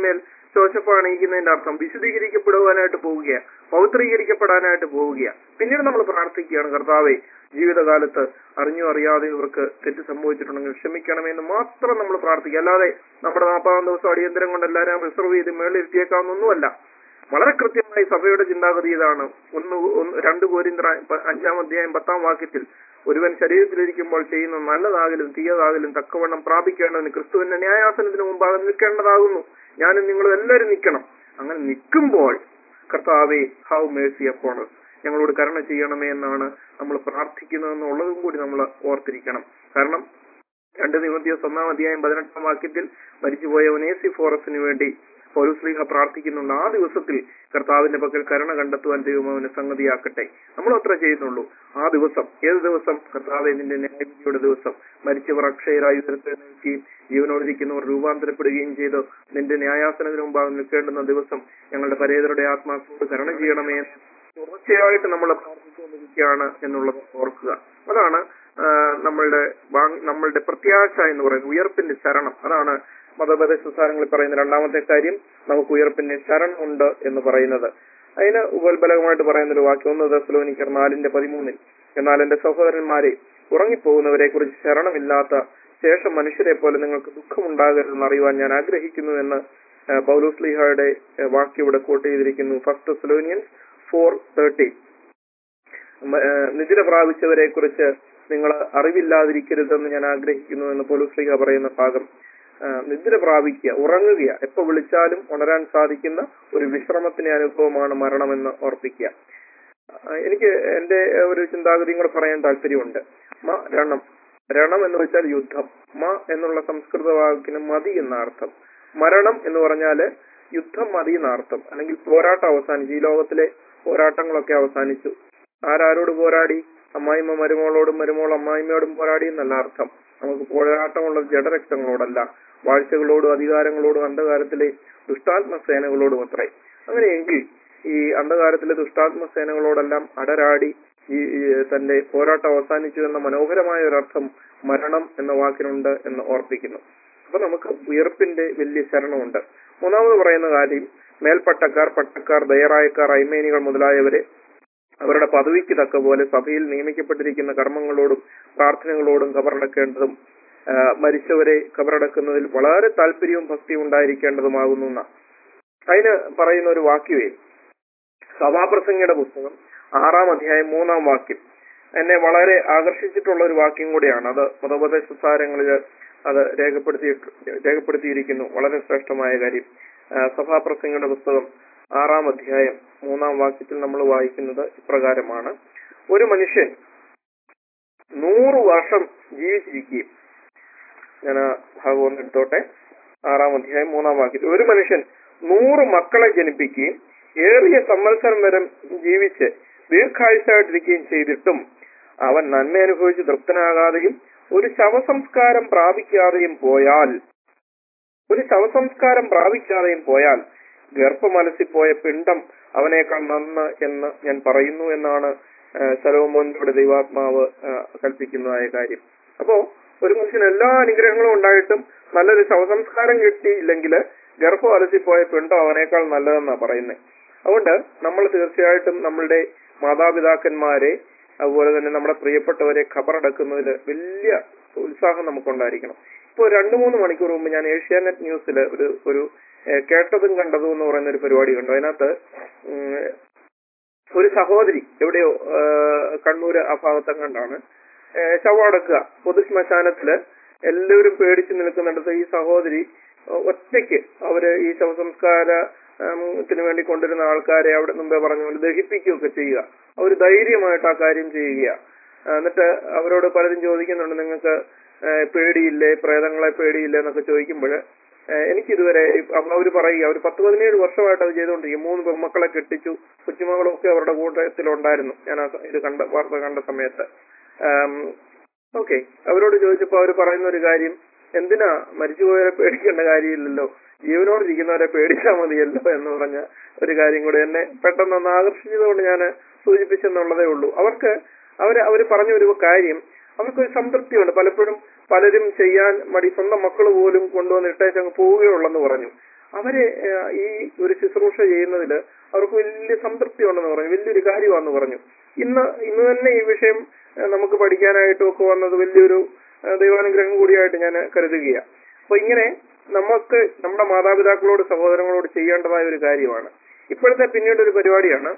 ശോശപ്പ് അണിയിക്കുന്നതിന്റെ അർത്ഥം വിശദീകരിക്കപ്പെടുവാനായിട്ട് പോവുകയാണ് പൗത്രീകരിക്കപ്പെടാനായിട്ട് പോവുകയാണ് പിന്നീട് നമ്മൾ പ്രാർത്ഥിക്കുകയാണ് കർത്താവെ ജീവിതകാലത്ത് അറിഞ്ഞോ അറിയാതെ ഇവർക്ക് തെറ്റ് സംഭവിച്ചിട്ടുണ്ടെങ്കിൽ ക്ഷമിക്കണമെന്ന് മാത്രം നമ്മൾ പ്രാർത്ഥിക്കുക അല്ലാതെ നമ്മുടെ നാൽപ്പതാം ദിവസം അടിയന്തരം കൊണ്ട് എല്ലാവരും റിസർവ് ചെയ്ത് മേളിലിരുത്തിയേക്കാവുന്നൊന്നുമല്ല വളരെ കൃത്യമായി സഭയുടെ ചിന്താഗതി ഇതാണ് ഒന്ന് ഒന്ന് രണ്ട് കോരിന്ത്ര അഞ്ചാം അധ്യായം പത്താം വാക്യത്തിൽ ഒരുവൻ ശരീരത്തിലിരിക്കുമ്പോൾ ചെയ്യുന്ന നല്ലതാകലും തീയതാകലും തക്കവണ്ണം പ്രാപിക്കേണ്ടതിന് ക്രിസ്തുവിന്റെ ന്യായാസനത്തിന് മുമ്പാകെ നിൽക്കേണ്ടതാകുന്നു ഞാനും നിങ്ങളും എല്ലാവരും നിൽക്കണം അങ്ങനെ നിൽക്കുമ്പോൾ കർത്താവെ ഹൗ മേഴ്സി അപ്പോൺ ഞങ്ങളോട് കരുണ ചെയ്യണമേ എന്നാണ് നമ്മൾ പ്രാർത്ഥിക്കുന്നതെന്നുള്ളതും കൂടി നമ്മൾ ഓർത്തിരിക്കണം കാരണം രണ്ട് നിമിത്തിയോസ് ഒന്നാം അധ്യായം പതിനെട്ടാം വാക്യത്തിൽ മരിച്ചുപോയ ഒനേസി ഫോറസിന് വേണ്ടി പൗലുസ്ലീഹ പ്രാർത്ഥിക്കുന്നുണ്ട് ആ ദിവസത്തിൽ കർത്താവിന്റെ പക്കൽ കരുണ കണ്ടെത്തുവാൻ ദൈവം അവന് സംഗതിയാക്കട്ടെ നമ്മൾ അത്ര ചെയ്യുന്നുള്ളൂ ആ ദിവസം ഏത് ദിവസം കർത്താവെ നിന്റെ ന്യായവിധിയുടെ ദിവസം മരിച്ചവർ അക്ഷയരായി ഉയർത്തെഴുന്നേൽക്കുകയും ജീവനോടിരിക്കുന്നവർ രൂപാന്തരപ്പെടുകയും ചെയ്ത് നിന്റെ ന്യായാസനത്തിന് മുമ്പാകെ നിൽക്കേണ്ടുന്ന ദിവസം ഞങ്ങളുടെ പരേതരുടെ ആത്മാക്കളോട് കരുണ ചെയ്യണമേ എന്ന് തുടർച്ചയായിട്ട് നമ്മൾ പ്രാർത്ഥിച്ചുകൊണ്ടിരിക്കുകയാണ് എന്നുള്ളത് ഓർക്കുക അതാണ് ആ, നമ്മളുടെ വാങ്- നമ്മളുടെ പ്രത്യാശ എന്ന് പറയുന്നത് ഉയർപ്പിന്റെ ശരണം അതാണ് മതപര സംസാരങ്ങളിൽ പറയുന്ന രണ്ടാമത്തെ കാര്യം നമുക്ക് ഉയർപ്പിന്റെ ശരണം ഉണ്ട് എന്ന് പറയുന്നത് അതിന് ഉപോത്ബലകമായിട്ട് പറയുന്ന ഒരു വാക്യം ഒന്ന് ദസ്ലോനിക്കർ നാലിന്റെ പതിമൂന്നിൽ എന്നാൽ എന്റെ സഹോദരന്മാരെ ഉറങ്ങിപ്പോകുന്നവരെ കുറിച്ച് ശരണമില്ലാത്ത ശേഷം മനുഷ്യരെ പോലെ നിങ്ങൾക്ക് ദുഃഖമുണ്ടാകരുതെന്ന് അറിയുവാൻ ഞാൻ ആഗ്രഹിക്കുന്നു എന്ന് ആ, പൗലോസ് ലീഹയുടെ ആ, വാക്യം ഇവിടെ കോട്ട് ചെയ്തിരിക്കുന്നു ഫസ്റ്റ് ദസ്ലോനിയൻസ് ഫോർ തേർട്ടി നിതിര പ്രാപിച്ചവരെ കുറിച്ച് നിങ്ങൾ അറിവില്ലാതിരിക്കരുതെന്ന് ഞാൻ ആഗ്രഹിക്കുന്നു എന്ന് പോലീസ് പറയുന്ന ഭാഗം ആ, നിദ്ര പ്രാപിക്കുക ഉറങ്ങുക എപ്പോ വിളിച്ചാലും ഉണരാൻ സാധിക്കുന്ന ഒരു വിശ്രമത്തിന്റെ അനുഭവമാണ് മരണമെന്ന് ഓർപ്പിക്കുക ആ, എനിക്ക് എന്റെ ഒരു ചിന്താഗതിയും കൂടെ പറയാൻ താല്പര്യമുണ്ട് മ രണം രണം എന്ന് വെച്ചാൽ യുദ്ധം മ എന്നുള്ള സംസ്കൃത വാക്കിന് മതി എന്ന അർത്ഥം മരണം എന്ന് പറഞ്ഞാല് യുദ്ധം മതി എന്ന അർത്ഥം അല്ലെങ്കിൽ പോരാട്ടം അവസാനിച്ചു ഈ ലോകത്തിലെ പോരാട്ടങ്ങളൊക്കെ അവസാനിച്ചു ആരാരോട് പോരാടി അമ്മായിമ്മ മരുമോളോടും മരുമോൾ അമ്മായിമ്മയോടും പോരാടി എന്നല്ല അർത്ഥം നമുക്ക് പോരാട്ടമുള്ളത് ജഡരക്തങ്ങളോടല്ല വാഴ്ചകളോടും അധികാരങ്ങളോടും അന്ധകാരത്തിലെ ദുഷ്ടാത്മ സേനകളോടും അത്രേ അങ്ങനെയെങ്കിൽ ഈ അന്ധകാരത്തിലെ ദുഷ്ടാത്മ സേനകളോടെല്ലാം അടരാടി ഈ ഈ തന്റെ പോരാട്ടം അവസാനിച്ചു എന്ന മനോഹരമായ ഒരർത്ഥം മരണം എന്ന വാക്കിനുണ്ട് എന്ന് ഓർപ്പിക്കുന്നു അപ്പൊ നമുക്ക് ഉയർപ്പിന്റെ വലിയ ശരണമുണ്ട് മൂന്നാമത് പറയുന്ന കാര്യം മേൽപ്പട്ടക്കാർ പട്ടക്കാർ ദയറായക്കാർ ഐമേനികൾ മുതലായവരെ അവരുടെ പദവിക്ക് തക്ക പോലെ സഭയിൽ നിയമിക്കപ്പെട്ടിരിക്കുന്ന കർമ്മങ്ങളോടും പ്രാർത്ഥനകളോടും കബറടക്കേണ്ടതും ആ, മരിച്ചവരെ കബറടക്കുന്നതിൽ വളരെ താല്പര്യവും ഭക്തിയും ഉണ്ടായിരിക്കേണ്ടതുമാകുന്നു എന്ന അതിന് പറയുന്ന ഒരു വാക്യമേ സഭാപ്രസംഗിയുടെ പുസ്തകം ആറാം അധ്യായം മൂന്നാം വാക്യം എന്നെ വളരെ ആകർഷിച്ചിട്ടുള്ള ഒരു വാക്യം കൂടിയാണ് അത് മതോപദേശ സാരങ്ങളിൽ അത് രേഖപ്പെടുത്തി രേഖപ്പെടുത്തിയിരിക്കുന്നു വളരെ ശ്രേഷ്ഠമായ കാര്യം ആ, സഭാപ്രസംഗിയുടെ പുസ്തകം ആറാം അധ്യായം മൂന്നാം വാക്യത്തിൽ നമ്മൾ വായിക്കുന്നത് ഇപ്രകാരമാണ് ഒരു മനുഷ്യൻ നൂറ് വർഷം ജീവിച്ചിരിക്കുകയും ഞാൻ ആ ഭാഗം ഒന്ന് എടുത്തോട്ടെ ആറാം അധ്യായം മൂന്നാം വാക്യത്തിൽ ഒരു മനുഷ്യൻ നൂറ് മക്കളെ ജനിപ്പിക്കുകയും ഏറിയ സംവത്സരം വരെ ജീവിച്ച് ദീർഘായുസായിട്ടിരിക്കുകയും ചെയ്തിട്ടും അവൻ നന്മ അനുഭവിച്ച് തൃപ്തനാകാതെയും ഒരു ശവസംസ്കാരം പ്രാപിക്കാതെയും പോയാൽ ഒരു ശവസംസ്കാരം പ്രാപിക്കാതെയും പോയാൽ ഗർഭമലസിപ്പോയ പിണ്ടം അവനേക്കാൾ നന്ന് എന്ന് ഞാൻ പറയുന്നു എന്നാണ് ആ, ശലോമോനിലൂടെ ദൈവാത്മാവ് ആ, കൽപ്പിക്കുന്നതായ കാര്യം അപ്പോ ഒരു മനുഷ്യന് എല്ലാ അനുഗ്രഹങ്ങളും ഉണ്ടായിട്ടും നല്ലൊരു ശവസംസ്കാരം കിട്ടിയില്ലെങ്കിൽ ഗർഭം അലസിപ്പോയ പിണ്ടം അവനേക്കാൾ നല്ലതെന്നാ പറയുന്നത് അതുകൊണ്ട് നമ്മൾ തീർച്ചയായിട്ടും നമ്മളുടെ മാതാപിതാക്കന്മാരെ അതുപോലെ തന്നെ നമ്മുടെ പ്രിയപ്പെട്ടവരെ ഖബറടക്കുന്നതിൽ വലിയ ഉത്സാഹം നമുക്കുണ്ടായിരിക്കണം ഇപ്പോൾ രണ്ടു മൂന്ന് മണിക്കൂർ മുമ്പ് ഞാൻ ഏഷ്യാനെറ്റ് ന്യൂസിൽ ഒരു ഒരു ഏഹ്, കേട്ടതും കണ്ടതും എന്ന് പറയുന്ന ഒരു പരിപാടി കണ്ടു അതിനകത്ത് ഉം, ഒരു സഹോദരി എവിടെയോ ഏഹ്, കണ്ണൂര് ആ ഭാഗത്തും കണ്ടാണ് ഏഹ്, ശവം അടക്കുക പൊതുശ്മശാനത്തില് എല്ലാവരും പേടിച്ചു നിൽക്കുന്നിടത്ത് ഈ സഹോദരി ഏഹ്, ഒറ്റയ്ക്ക് അവര് ഈ ശവസംസ്കാര ഉം, ത്തിന് വേണ്ടി കൊണ്ടുവരുന്ന ആൾക്കാരെ അവിടെ മുമ്പേ പറഞ്ഞ പോലെ ദഹിപ്പിക്കുകയൊക്കെ ചെയ്യുക അവർ ധൈര്യമായിട്ട് ആ കാര്യം ചെയ്യുക ആ, എന്നിട്ട് അവരോട് പലരും ചോദിക്കുന്നുണ്ട് നിങ്ങൾക്ക് ഏഹ്, പേടിയില്ലേ പ്രേതങ്ങളെ പേടിയില്ലേ എന്നൊക്കെ ചോദിക്കുമ്പോൾ എനിക്കിതുവരെ അവർ പറയുക അവർ പത്ത് പതിനേഴ് വർഷമായിട്ട് അത് ചെയ്തുകൊണ്ടിരിക്കും മൂന്ന് പെൺമക്കളെ കെട്ടിച്ചു കൊച്ചുമകളും ഒക്കെ അവരുടെ കൂട്ടത്തിലുണ്ടായിരുന്നു ഞാൻ ആ സ- ഇത് കണ്ട വാർത്ത കണ്ട സമയത്ത് ഓക്കെ അവരോട് ചോദിച്ചപ്പോൾ അവർ പറയുന്ന ഒരു കാര്യം എന്തിനാ മരിച്ചുപോയവരെ പേടിക്കേണ്ട കാര്യമില്ലല്ലോ ജീവനോട് ഇരിക്കുന്നവരെ പേടിച്ചാൽ മതിയല്ലോ എന്ന് പറഞ്ഞ ഒരു കാര്യം കൂടി എന്നെ പെട്ടെന്ന് ഒന്ന് ആകർഷിച്ചതുകൊണ്ട് ഞാൻ സൂചിപ്പിച്ചെന്നുള്ളതേ ഉള്ളൂ അവർക്ക് അവര് അവര് പറഞ്ഞ ഒരു കാര്യം അവർക്കൊരു സംതൃപ്തിയുണ്ട് പലപ്പോഴും പലരും ചെയ്യാൻ മടി സ്വന്തം മക്കൾ പോലും കൊണ്ടുവന്ന് ഇട്ടേച്ചങ്ങ് പോവുകയുള്ളെന്ന് പറഞ്ഞു അവരെ ആ, ഈ ഒരു ശുശ്രൂഷ ചെയ്യുന്നതിൽ അവർക്ക് വലിയ സംതൃപ്തി ഉണ്ടെന്ന് പറഞ്ഞു വലിയൊരു കാര്യമാണെന്ന് പറഞ്ഞു ഇന്ന് ഇന്ന് തന്നെ ഈ വിഷയം ആ, നമുക്ക് പഠിക്കാനായിട്ടും ഒക്കെ വന്നത് വലിയൊരു ആ, ദൈവാനുഗ്രഹം കൂടിയായിട്ട് ഞാൻ കരുതുകയാണ് അപ്പൊ ഇങ്ങനെ നമുക്ക് നമ്മുടെ മാതാപിതാക്കളോട് സഹോദരങ്ങളോട് ചെയ്യേണ്ടതായ ഒരു കാര്യമാണ് ഇപ്പോഴത്തെ പിന്നീട് ഒരു പരിപാടിയാണ്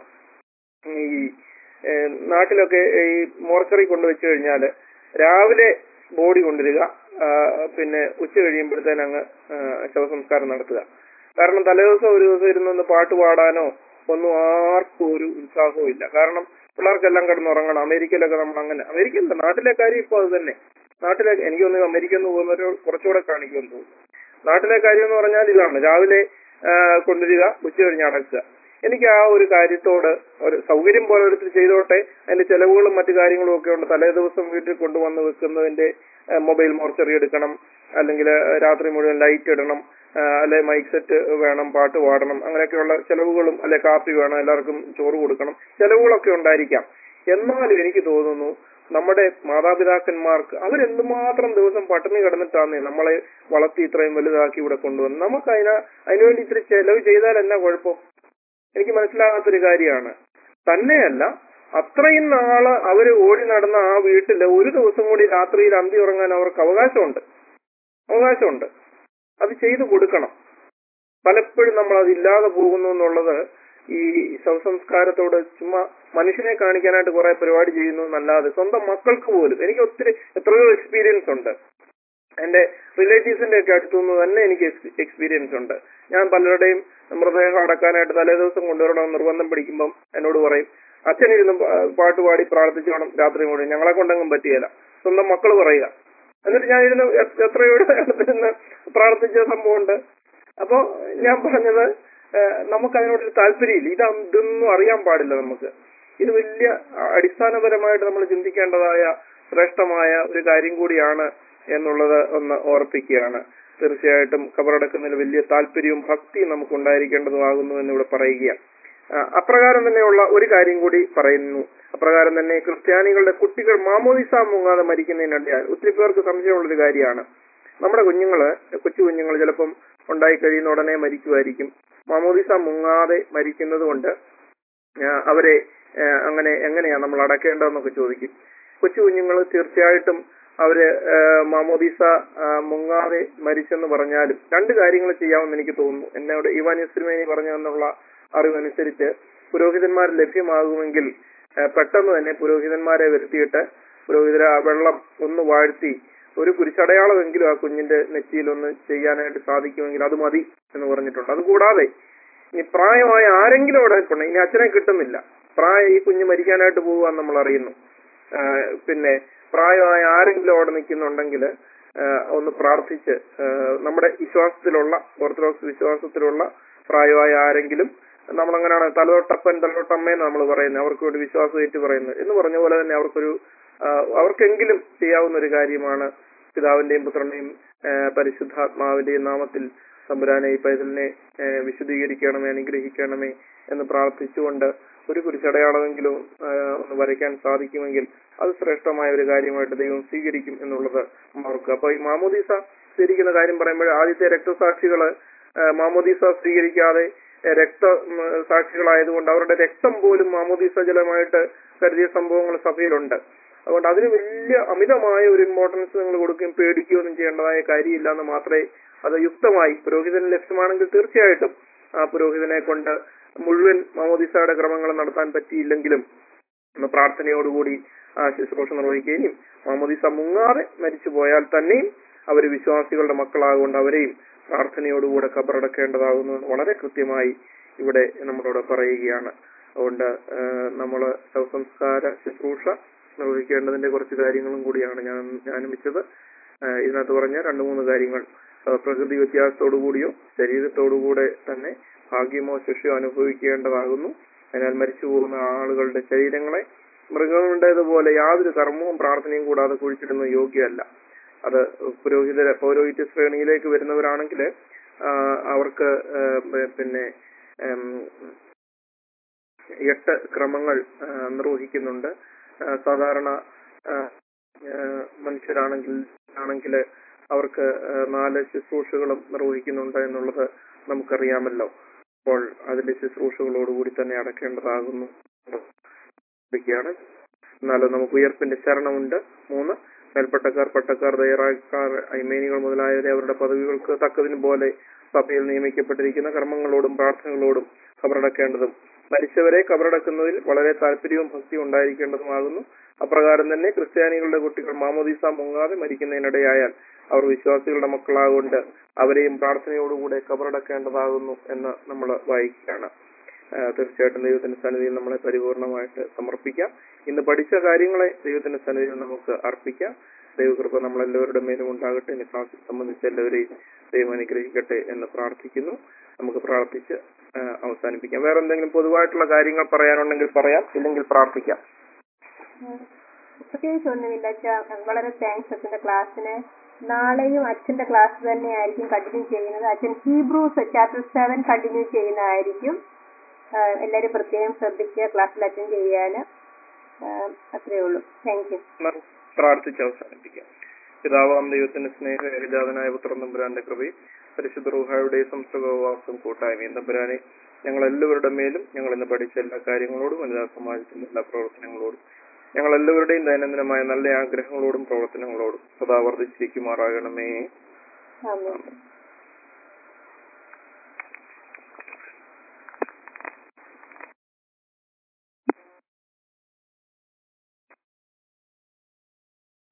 ഈ ഏഹ്, നാട്ടിലൊക്കെ ഈ മോർച്ചറി കൊണ്ടുവച്ചു കഴിഞ്ഞാൽ രാവിലെ ബോഡി കൊണ്ടുവരിക ആ, പിന്നെ ഉച്ച കഴിയുമ്പോഴത്തേന് അങ്ങ് ആ, ശവസംസ്കാരം നടത്തുക കാരണം തലേദിവസം ഒരു ദിവസം ഇരുന്നൊന്ന് പാട്ട് പാടാനോ ഒന്നും ആർക്കും ഒരു ഉത്സാഹവും ഇല്ല കാരണം പിള്ളേർക്കെല്ലാം കിടന്നുറങ്ങണം അമേരിക്കയിലൊക്കെ നമ്മൾ അങ്ങനെ അമേരിക്കയിലല്ല നാട്ടിലെ കാര്യം ഇപ്പോൾ അത് തന്നെ നാട്ടിലെ എനിക്ക് തോന്നുന്നു അമേരിക്കയിൽ നിന്ന് പോകുന്നവർ കുറച്ചുകൂടെ കാണിക്കുമെന്ന് തോന്നുന്നു നാട്ടിലെ കാര്യം എന്ന് പറഞ്ഞാൽ ഇതാണ് രാവിലെ ആ, കൊണ്ടുവരിക ഉച്ച കഴിഞ്ഞ് അടക്കുക എനിക്ക് ആ ഒരു കാര്യത്തോട് ഒരു സൗകര്യം പോലെ എടുത്ത് ചെയ്തോട്ടെ അതിന്റെ ചെലവുകളും മറ്റു കാര്യങ്ങളും ഒക്കെ ഉണ്ട് തലേ ദിവസം വീട്ടിൽ കൊണ്ടുവന്ന് വെക്കുന്നതിന്റെ മൊബൈൽ മോർച്ചറി എടുക്കണം അല്ലെങ്കിൽ രാത്രി മുഴുവൻ ലൈറ്റ് ഇടണം ആ, അല്ലെ മൈക്ക് സെറ്റ് വേണം പാട്ട് പാടണം അങ്ങനെയൊക്കെയുള്ള ചെലവുകളും അല്ലെ കാപ്പി വേണം എല്ലാവർക്കും ചോറ് കൊടുക്കണം ചെലവുകളൊക്കെ ഉണ്ടായിരിക്കാം എന്നാലും എനിക്ക് തോന്നുന്നു നമ്മുടെ മാതാപിതാക്കന്മാർക്ക് അവരെന്തുമാത്രം ദിവസം പട്ടിണി കിടന്നിട്ടാണ് നമ്മളെ വളർത്തി ഇത്രയും വലുതാക്കി ഇവിടെ കൊണ്ടുവന്ന് നമുക്ക് അതിന് അതിനുവേണ്ടി ഇത്തിരി ചെലവ് ചെയ്താൽ എന്നാ കുഴപ്പം എനിക്ക് മനസ്സിലാകാത്തൊരു കാര്യമാണ് തന്നെയല്ല അത്രയും നാള് അവര് ഓടി നടന്ന ആ വീട്ടില് ഒരു ദിവസം കൂടി രാത്രിയിൽ അന്തി ഉറങ്ങാൻ അവർക്ക് അവകാശമുണ്ട് അവകാശമുണ്ട് അത് ചെയ്തു കൊടുക്കണം പലപ്പോഴും നമ്മൾ അതില്ലാതെ പോകുന്നു എന്നുള്ളത് ഈ ശവസംസ്കാരത്തോട് ചുമ്മാ മനുഷ്യനെ കാണിക്കാനായിട്ട് കുറെ പരിപാടി ചെയ്യുന്നു എന്നല്ലാതെ സ്വന്തം മക്കൾക്ക് പോലും എനിക്ക് ഒത്തിരി എത്രയോ എക്സ്പീരിയൻസ് ഉണ്ട് എന്റെ റിലേറ്റീവ്സിന്റെ ഒക്കെ അടുത്തുനിന്ന് തന്നെ എനിക്ക് എക്സ്പീരിയൻസ് ഉണ്ട് ഞാൻ പലരുടെയും മൃതദേഹം അടക്കാനായിട്ട് തലേ ദിവസം കൊണ്ടുവരണമെന്ന് നിർബന്ധം പിടിക്കുമ്പം എന്നോട് പറയും അച്ഛനിരുന്ന് പാ- പാട്ട് പാടി പ്രാർത്ഥിച്ചു വേണം രാത്രി മുഴുവൻ ഞങ്ങളെ കൊണ്ടെങ്കിലും പറ്റിയല്ല സ്വന്തം മക്കൾ പറയുക എന്നിട്ട് ഞാൻ ഇരുന്ന് എ- എത്രയോ അടുത്തിരുന്ന് പ്രാർത്ഥിച്ച സംഭവമുണ്ട് അപ്പോ ഞാൻ പറഞ്ഞത് ഏഹ്, നമുക്ക് അതിനോടൊരു താല്പര്യമില്ല ഇത് ഇതൊന്നും അറിയാൻ പാടില്ല നമുക്ക് ഇത് വലിയ അടിസ്ഥാനപരമായിട്ട് നമ്മൾ ചിന്തിക്കേണ്ടതായ ശ്രേഷ്ഠമായ ഒരു കാര്യം കൂടിയാണ് എന്നുള്ളത് ഒന്ന് ഓർപ്പിക്കുകയാണ് തീർച്ചയായിട്ടും കബറടക്കുന്നതിൽ വലിയ താല്പര്യവും ഭക്തിയും നമുക്ക് ഉണ്ടായിരിക്കേണ്ടതുമാകുന്നു എന്ന് ഇവിടെ പറയുകയാണ് ആ, അപ്രകാരം തന്നെയുള്ള ഒരു കാര്യം കൂടി പറയുന്നു അപ്രകാരം തന്നെ ക്രിസ്ത്യാനികളുടെ കുട്ടികൾ മാമോദിസ മുങ്ങാതെ മരിക്കുന്നതിനിടയാൽ ഒത്തിരി പേർക്ക് സംശയമുള്ളൊരു കാര്യമാണ് നമ്മുടെ കുഞ്ഞുങ്ങള് കൊച്ചു കുഞ്ഞുങ്ങൾ ചിലപ്പം ഉണ്ടായി കഴിയുന്ന ഉടനെ മരിക്കുമായിരിക്കും മാമോദിസ മുങ്ങാതെ മരിക്കുന്നത് കൊണ്ട് ആ, അവരെ ആ, അങ്ങനെ എങ്ങനെയാ നമ്മൾ അടക്കേണ്ടതെന്നൊക്കെ ചോദിക്കും കൊച്ചു കുഞ്ഞുങ്ങൾ തീർച്ചയായിട്ടും അവര് ആ, മാമോദിസ ആ, മുങ്ങാതെ മരിച്ചെന്ന് പറഞ്ഞാലും രണ്ട് കാര്യങ്ങൾ ചെയ്യാമെന്ന് എനിക്ക് തോന്നുന്നു എന്നോട് ഇവാനിസ്ത്രിമേനി പറഞ്ഞതെന്നുള്ള അറിവനുസരിച്ച് പുരോഹിതന്മാർ ലഭ്യമാകുമെങ്കിൽ ആ, പെട്ടെന്ന് തന്നെ പുരോഹിതന്മാരെ വരുത്തിയിട്ട് പുരോഹിതരെ ആ വെള്ളം ഒന്ന് വാഴ്ത്തി ഒരു കുരിശടയാളമെങ്കിലും ആ കുഞ്ഞിന്റെ നെറ്റിയിൽ ഒന്ന് ചെയ്യാനായിട്ട് സാധിക്കുമെങ്കിൽ അത് മതി എന്ന് പറഞ്ഞിട്ടുണ്ട് അതുകൂടാതെ ഇനി പ്രായമായ ആരെങ്കിലും അവിടെ നിൽപ്പുണ്ട് ഇനി അച്ഛനെ കിട്ടുന്നില്ല പ്രായ ഈ കുഞ്ഞ് മരിക്കാനായിട്ട് പോവുക നമ്മൾ അറിയുന്നു ആ, പിന്നെ പ്രായമായ ആരെങ്കിലും അവിടെ നിൽക്കുന്നുണ്ടെങ്കിൽ ഒന്ന് പ്രാർത്ഥിച്ച് ആ, നമ്മുടെ വിശ്വാസത്തിലുള്ള ഓർത്തഡോക്സ് വിശ്വാസത്തിലുള്ള പ്രായമായ ആരെങ്കിലും നമ്മളങ്ങനെയാണ് തലതൊട്ടപ്പൻ തലതൊട്ടമ്മയെന്ന് നമ്മൾ പറയുന്നത് അവർക്ക് വേണ്ടി വിശ്വാസം ഏറ്റു പറയുന്നത് എന്ന് പറഞ്ഞ പോലെ തന്നെ അവർക്കൊരു ആ, അവർക്കെങ്കിലും ചെയ്യാവുന്ന ഒരു കാര്യമാണ് പിതാവിന്റെയും പുത്രന്റെയും ആ, പരിശുദ്ധാത്മാവിന്റെയും നാമത്തിൽ തമ്പുരാനെ ഈ പൈതലിനെ ആ, വിശദീകരിക്കണമേ അനുഗ്രഹിക്കണമേ എന്ന് പ്രാർത്ഥിച്ചുകൊണ്ട് ഒരു കുരിശടയാളമെങ്കിലും ആ, ഒന്ന് വരയ്ക്കാൻ സാധിക്കുമെങ്കിൽ അത് ശ്രേഷ്ഠമായ ഒരു കാര്യമായിട്ട് ദൈവം സ്വീകരിക്കും എന്നുള്ളത് ഓർക്കുക അപ്പൊ ഈ മാമോദീസ സ്വീകരിക്കുന്ന കാര്യം പറയുമ്പോൾ ആദ്യത്തെ രക്തസാക്ഷികള് ആ, മാമോദീസ സ്വീകരിക്കാതെ ആ, രക്ത ഉം, സാക്ഷികളായതുകൊണ്ട് അവരുടെ രക്തം പോലും മാമോദീസ ജലമായിട്ട് കരുതിയ സംഭവങ്ങൾ സഭയിലുണ്ട് അതുകൊണ്ട് അതിന് വലിയ അമിതമായ ഒരു ഇമ്പോർട്ടൻസ് നിങ്ങൾ കൊടുക്കുകയും പേടിക്കുകയൊന്നും ചെയ്യേണ്ടതായ കാര്യമില്ല എന്ന് മാത്രമേ അത് യുക്തമായി പുരോഹിതന് ലഭ്യമാണെങ്കിൽ തീർച്ചയായിട്ടും ആ പുരോഹിതനെ കൊണ്ട് മുഴുവൻ മാമോദിസയുടെ ക്രമങ്ങൾ നടത്താൻ പറ്റിയില്ലെങ്കിലും ഒന്ന് പ്രാർത്ഥനയോടുകൂടി ആ ശുശ്രൂഷ നിർവഹിക്കുകയും മാമോദിസ മുങ്ങാതെ മരിച്ചു പോയാൽ തന്നെയും അവർ വിശ്വാസികളുടെ മക്കളാകൊണ്ട് അവരെയും പ്രാർത്ഥനയോടുകൂടെ കബറടക്കേണ്ടതാകുന്നു എന്ന് വളരെ കൃത്യമായി ഇവിടെ നമ്മളോട് പറയുകയാണ് അതുകൊണ്ട് നമ്മൾ ശവസംസ്കാര ശുശ്രൂഷ നിർവഹിക്കേണ്ടതിന്റെ കുറച്ച് കാര്യങ്ങളും കൂടിയാണ് ഞാൻ ഞാനും വെച്ചത് ആ, ഇതിനകത്ത് പറഞ്ഞ രണ്ട് മൂന്ന് കാര്യങ്ങൾ ആ, പ്രകൃതി വ്യത്യാസത്തോടു കൂടിയോ ശരീരത്തോടുകൂടെ തന്നെ ഭാഗ്യമോ ശിക്ഷയോ അനുഭവിക്കേണ്ടതാകുന്നു അതിനാൽ മരിച്ചു പോകുന്ന ആളുകളുടെ ശരീരങ്ങളെ മൃഗങ്ങളുടേതുപോലെ യാതൊരു കർമ്മവും പ്രാർത്ഥനയും കൂടാതെ കുഴിച്ചിടുന്നത് യോഗ്യമല്ല അത് പുരോഹിത പൗരോഹിത്യ ശ്രേണിയിലേക്ക് വരുന്നവരാണെങ്കിൽ അവർക്ക് ആ, പി- പിന്നെ ഉം, എട്ട് ക്രമങ്ങൾ ആ, നിർവഹിക്കുന്നുണ്ട് ആ, സാധാരണ ആ, ആ, മനുഷ്യരാണെങ്കിൽ ആണെങ്കിൽ അവർക്ക് ആ, നാല് ശുശ്രൂഷകളും നിർവഹിക്കുന്നുണ്ട് എന്നുള്ളത് നമുക്കറിയാമല്ലോ അപ്പോൾ അതിന്റെ ശുശ്രൂഷകളോടുകൂടി തന്നെ അടക്കേണ്ടതാകുന്നു ഇതൊക്കെയാണ് എന്നാലും നമുക്ക് ഉയർപ്പിന്റെ ശരണമുണ്ട് മൂന്ന് മേൽപ്പട്ടക്കാർ പട്ടക്കാർ തയ്യാറാക്കാർ ഐമേനികൾ മുതലായവരെ അവരുടെ പദവികൾക്ക് തക്കതിന് പോലെ സഭയിൽ നിയമിക്കപ്പെട്ടിരിക്കുന്ന കർമ്മങ്ങളോടും പ്രാർത്ഥനകളോടും കബറടക്കേണ്ടതും മരിച്ചവരെ കബറടക്കുന്നതിൽ വളരെ താല്പര്യവും ഭക്തിയും ഉണ്ടായിരിക്കേണ്ടതുമാകുന്നു അപ്രകാരം തന്നെ ക്രിസ്ത്യാനികളുടെ കുട്ടികൾ മാമോദീസ മുങ്ങാതെ മരിക്കുന്നതിനിടയായാൽ അവർ വിശ്വാസികളുടെ മക്കളാകൊണ്ട് അവരെയും പ്രാർത്ഥനയോടുകൂടെ കബറടക്കേണ്ടതാകുന്നു എന്ന് നമ്മൾ വായിക്കുകയാണ് ആ, തീർച്ചയായിട്ടും ദൈവത്തിന്റെ സന്നിധിയിൽ നമ്മളെ പരിപൂർണമായിട്ട് സമർപ്പിക്കാം ഇന്ന് പഠിച്ച കാര്യങ്ങളെ ദൈവത്തിന്റെ സന്നിധിയിൽ നമുക്ക് അർപ്പിക്കാം ദൈവകൃപ നമ്മളെല്ലാവരുടെ മേലും ഉണ്ടാകട്ടെ ഇന്ന് ക്ലാസ്സിൽ സംബന്ധിച്ച് എല്ലാവരെയും ദൈവം അനുഗ്രഹിക്കട്ടെ എന്ന് പ്രാർത്ഥിക്കുന്നു നമുക്ക് പ്രാർത്ഥിച്ച് ആ, അവസാനിപ്പിക്കാം വേറെ എന്തെങ്കിലും പൊതുവായിട്ടുള്ള കാര്യങ്ങൾ പറയാനുണ്ടെങ്കിൽ പറയാം ഇല്ലെങ്കിൽ പ്രാർത്ഥിക്കാം പ്രത്യേകിച്ച് ഒന്നുമില്ല അച്ഛാ വളരെ താങ്ക്സ് അച്ഛന്റെ ക്ലാസ്സിന് നാളെയും അച്ഛന്റെ ക്ലാസ് തന്നെയായിരിക്കും കണ്ടിന്യൂ ചെയ്യുന്നത് അച്ഛൻ ഹീബ്രൂസ് ചാപ്റ്റർ സെവൻ കണ്ടിന്യൂ ചെയ്യുന്നതായിരിക്കും ആഹ് എല്ലാവരും പ്രത്യേകം ശ്രദ്ധിക്കുക ക്ലാസ്സിൽ അറ്റൻഡ് ചെയ്യാൻ അത്രയേ ഉള്ളൂ താങ്ക് യു നമുക്ക് പ്രാർത്ഥിച്ച് അവസാനിപ്പിക്കാം പിതാവാം ദൈവത്തിന്റെ സ്നേഹ ഏകജാതനായ പുത്രൻ തമ്പുരാന്റെ കൃപയും പരിശുദ്ധ റൂഹായുടെ സംസ്കൃതവാസം കൂട്ടായ്മയും തമ്പുരാനെ ഞങ്ങൾ എല്ലാവരുടെ മേലും ഞങ്ങൾ ഇന്ന് പഠിച്ച എല്ലാ കാര്യങ്ങളോടും വനിതാ സമാജത്തിന്റെ എല്ലാ പ്രവർത്തനങ്ങളോടും ഞങ്ങൾ എല്ലാവരുടെയും ദൈനംദിനമായ നല്ല ആഗ്രഹങ്ങളോടും പ്രവർത്തനങ്ങളോടും സദാ വർദ്ധിച്ചിരിക്കുമാറാകണമേ ആമേൻ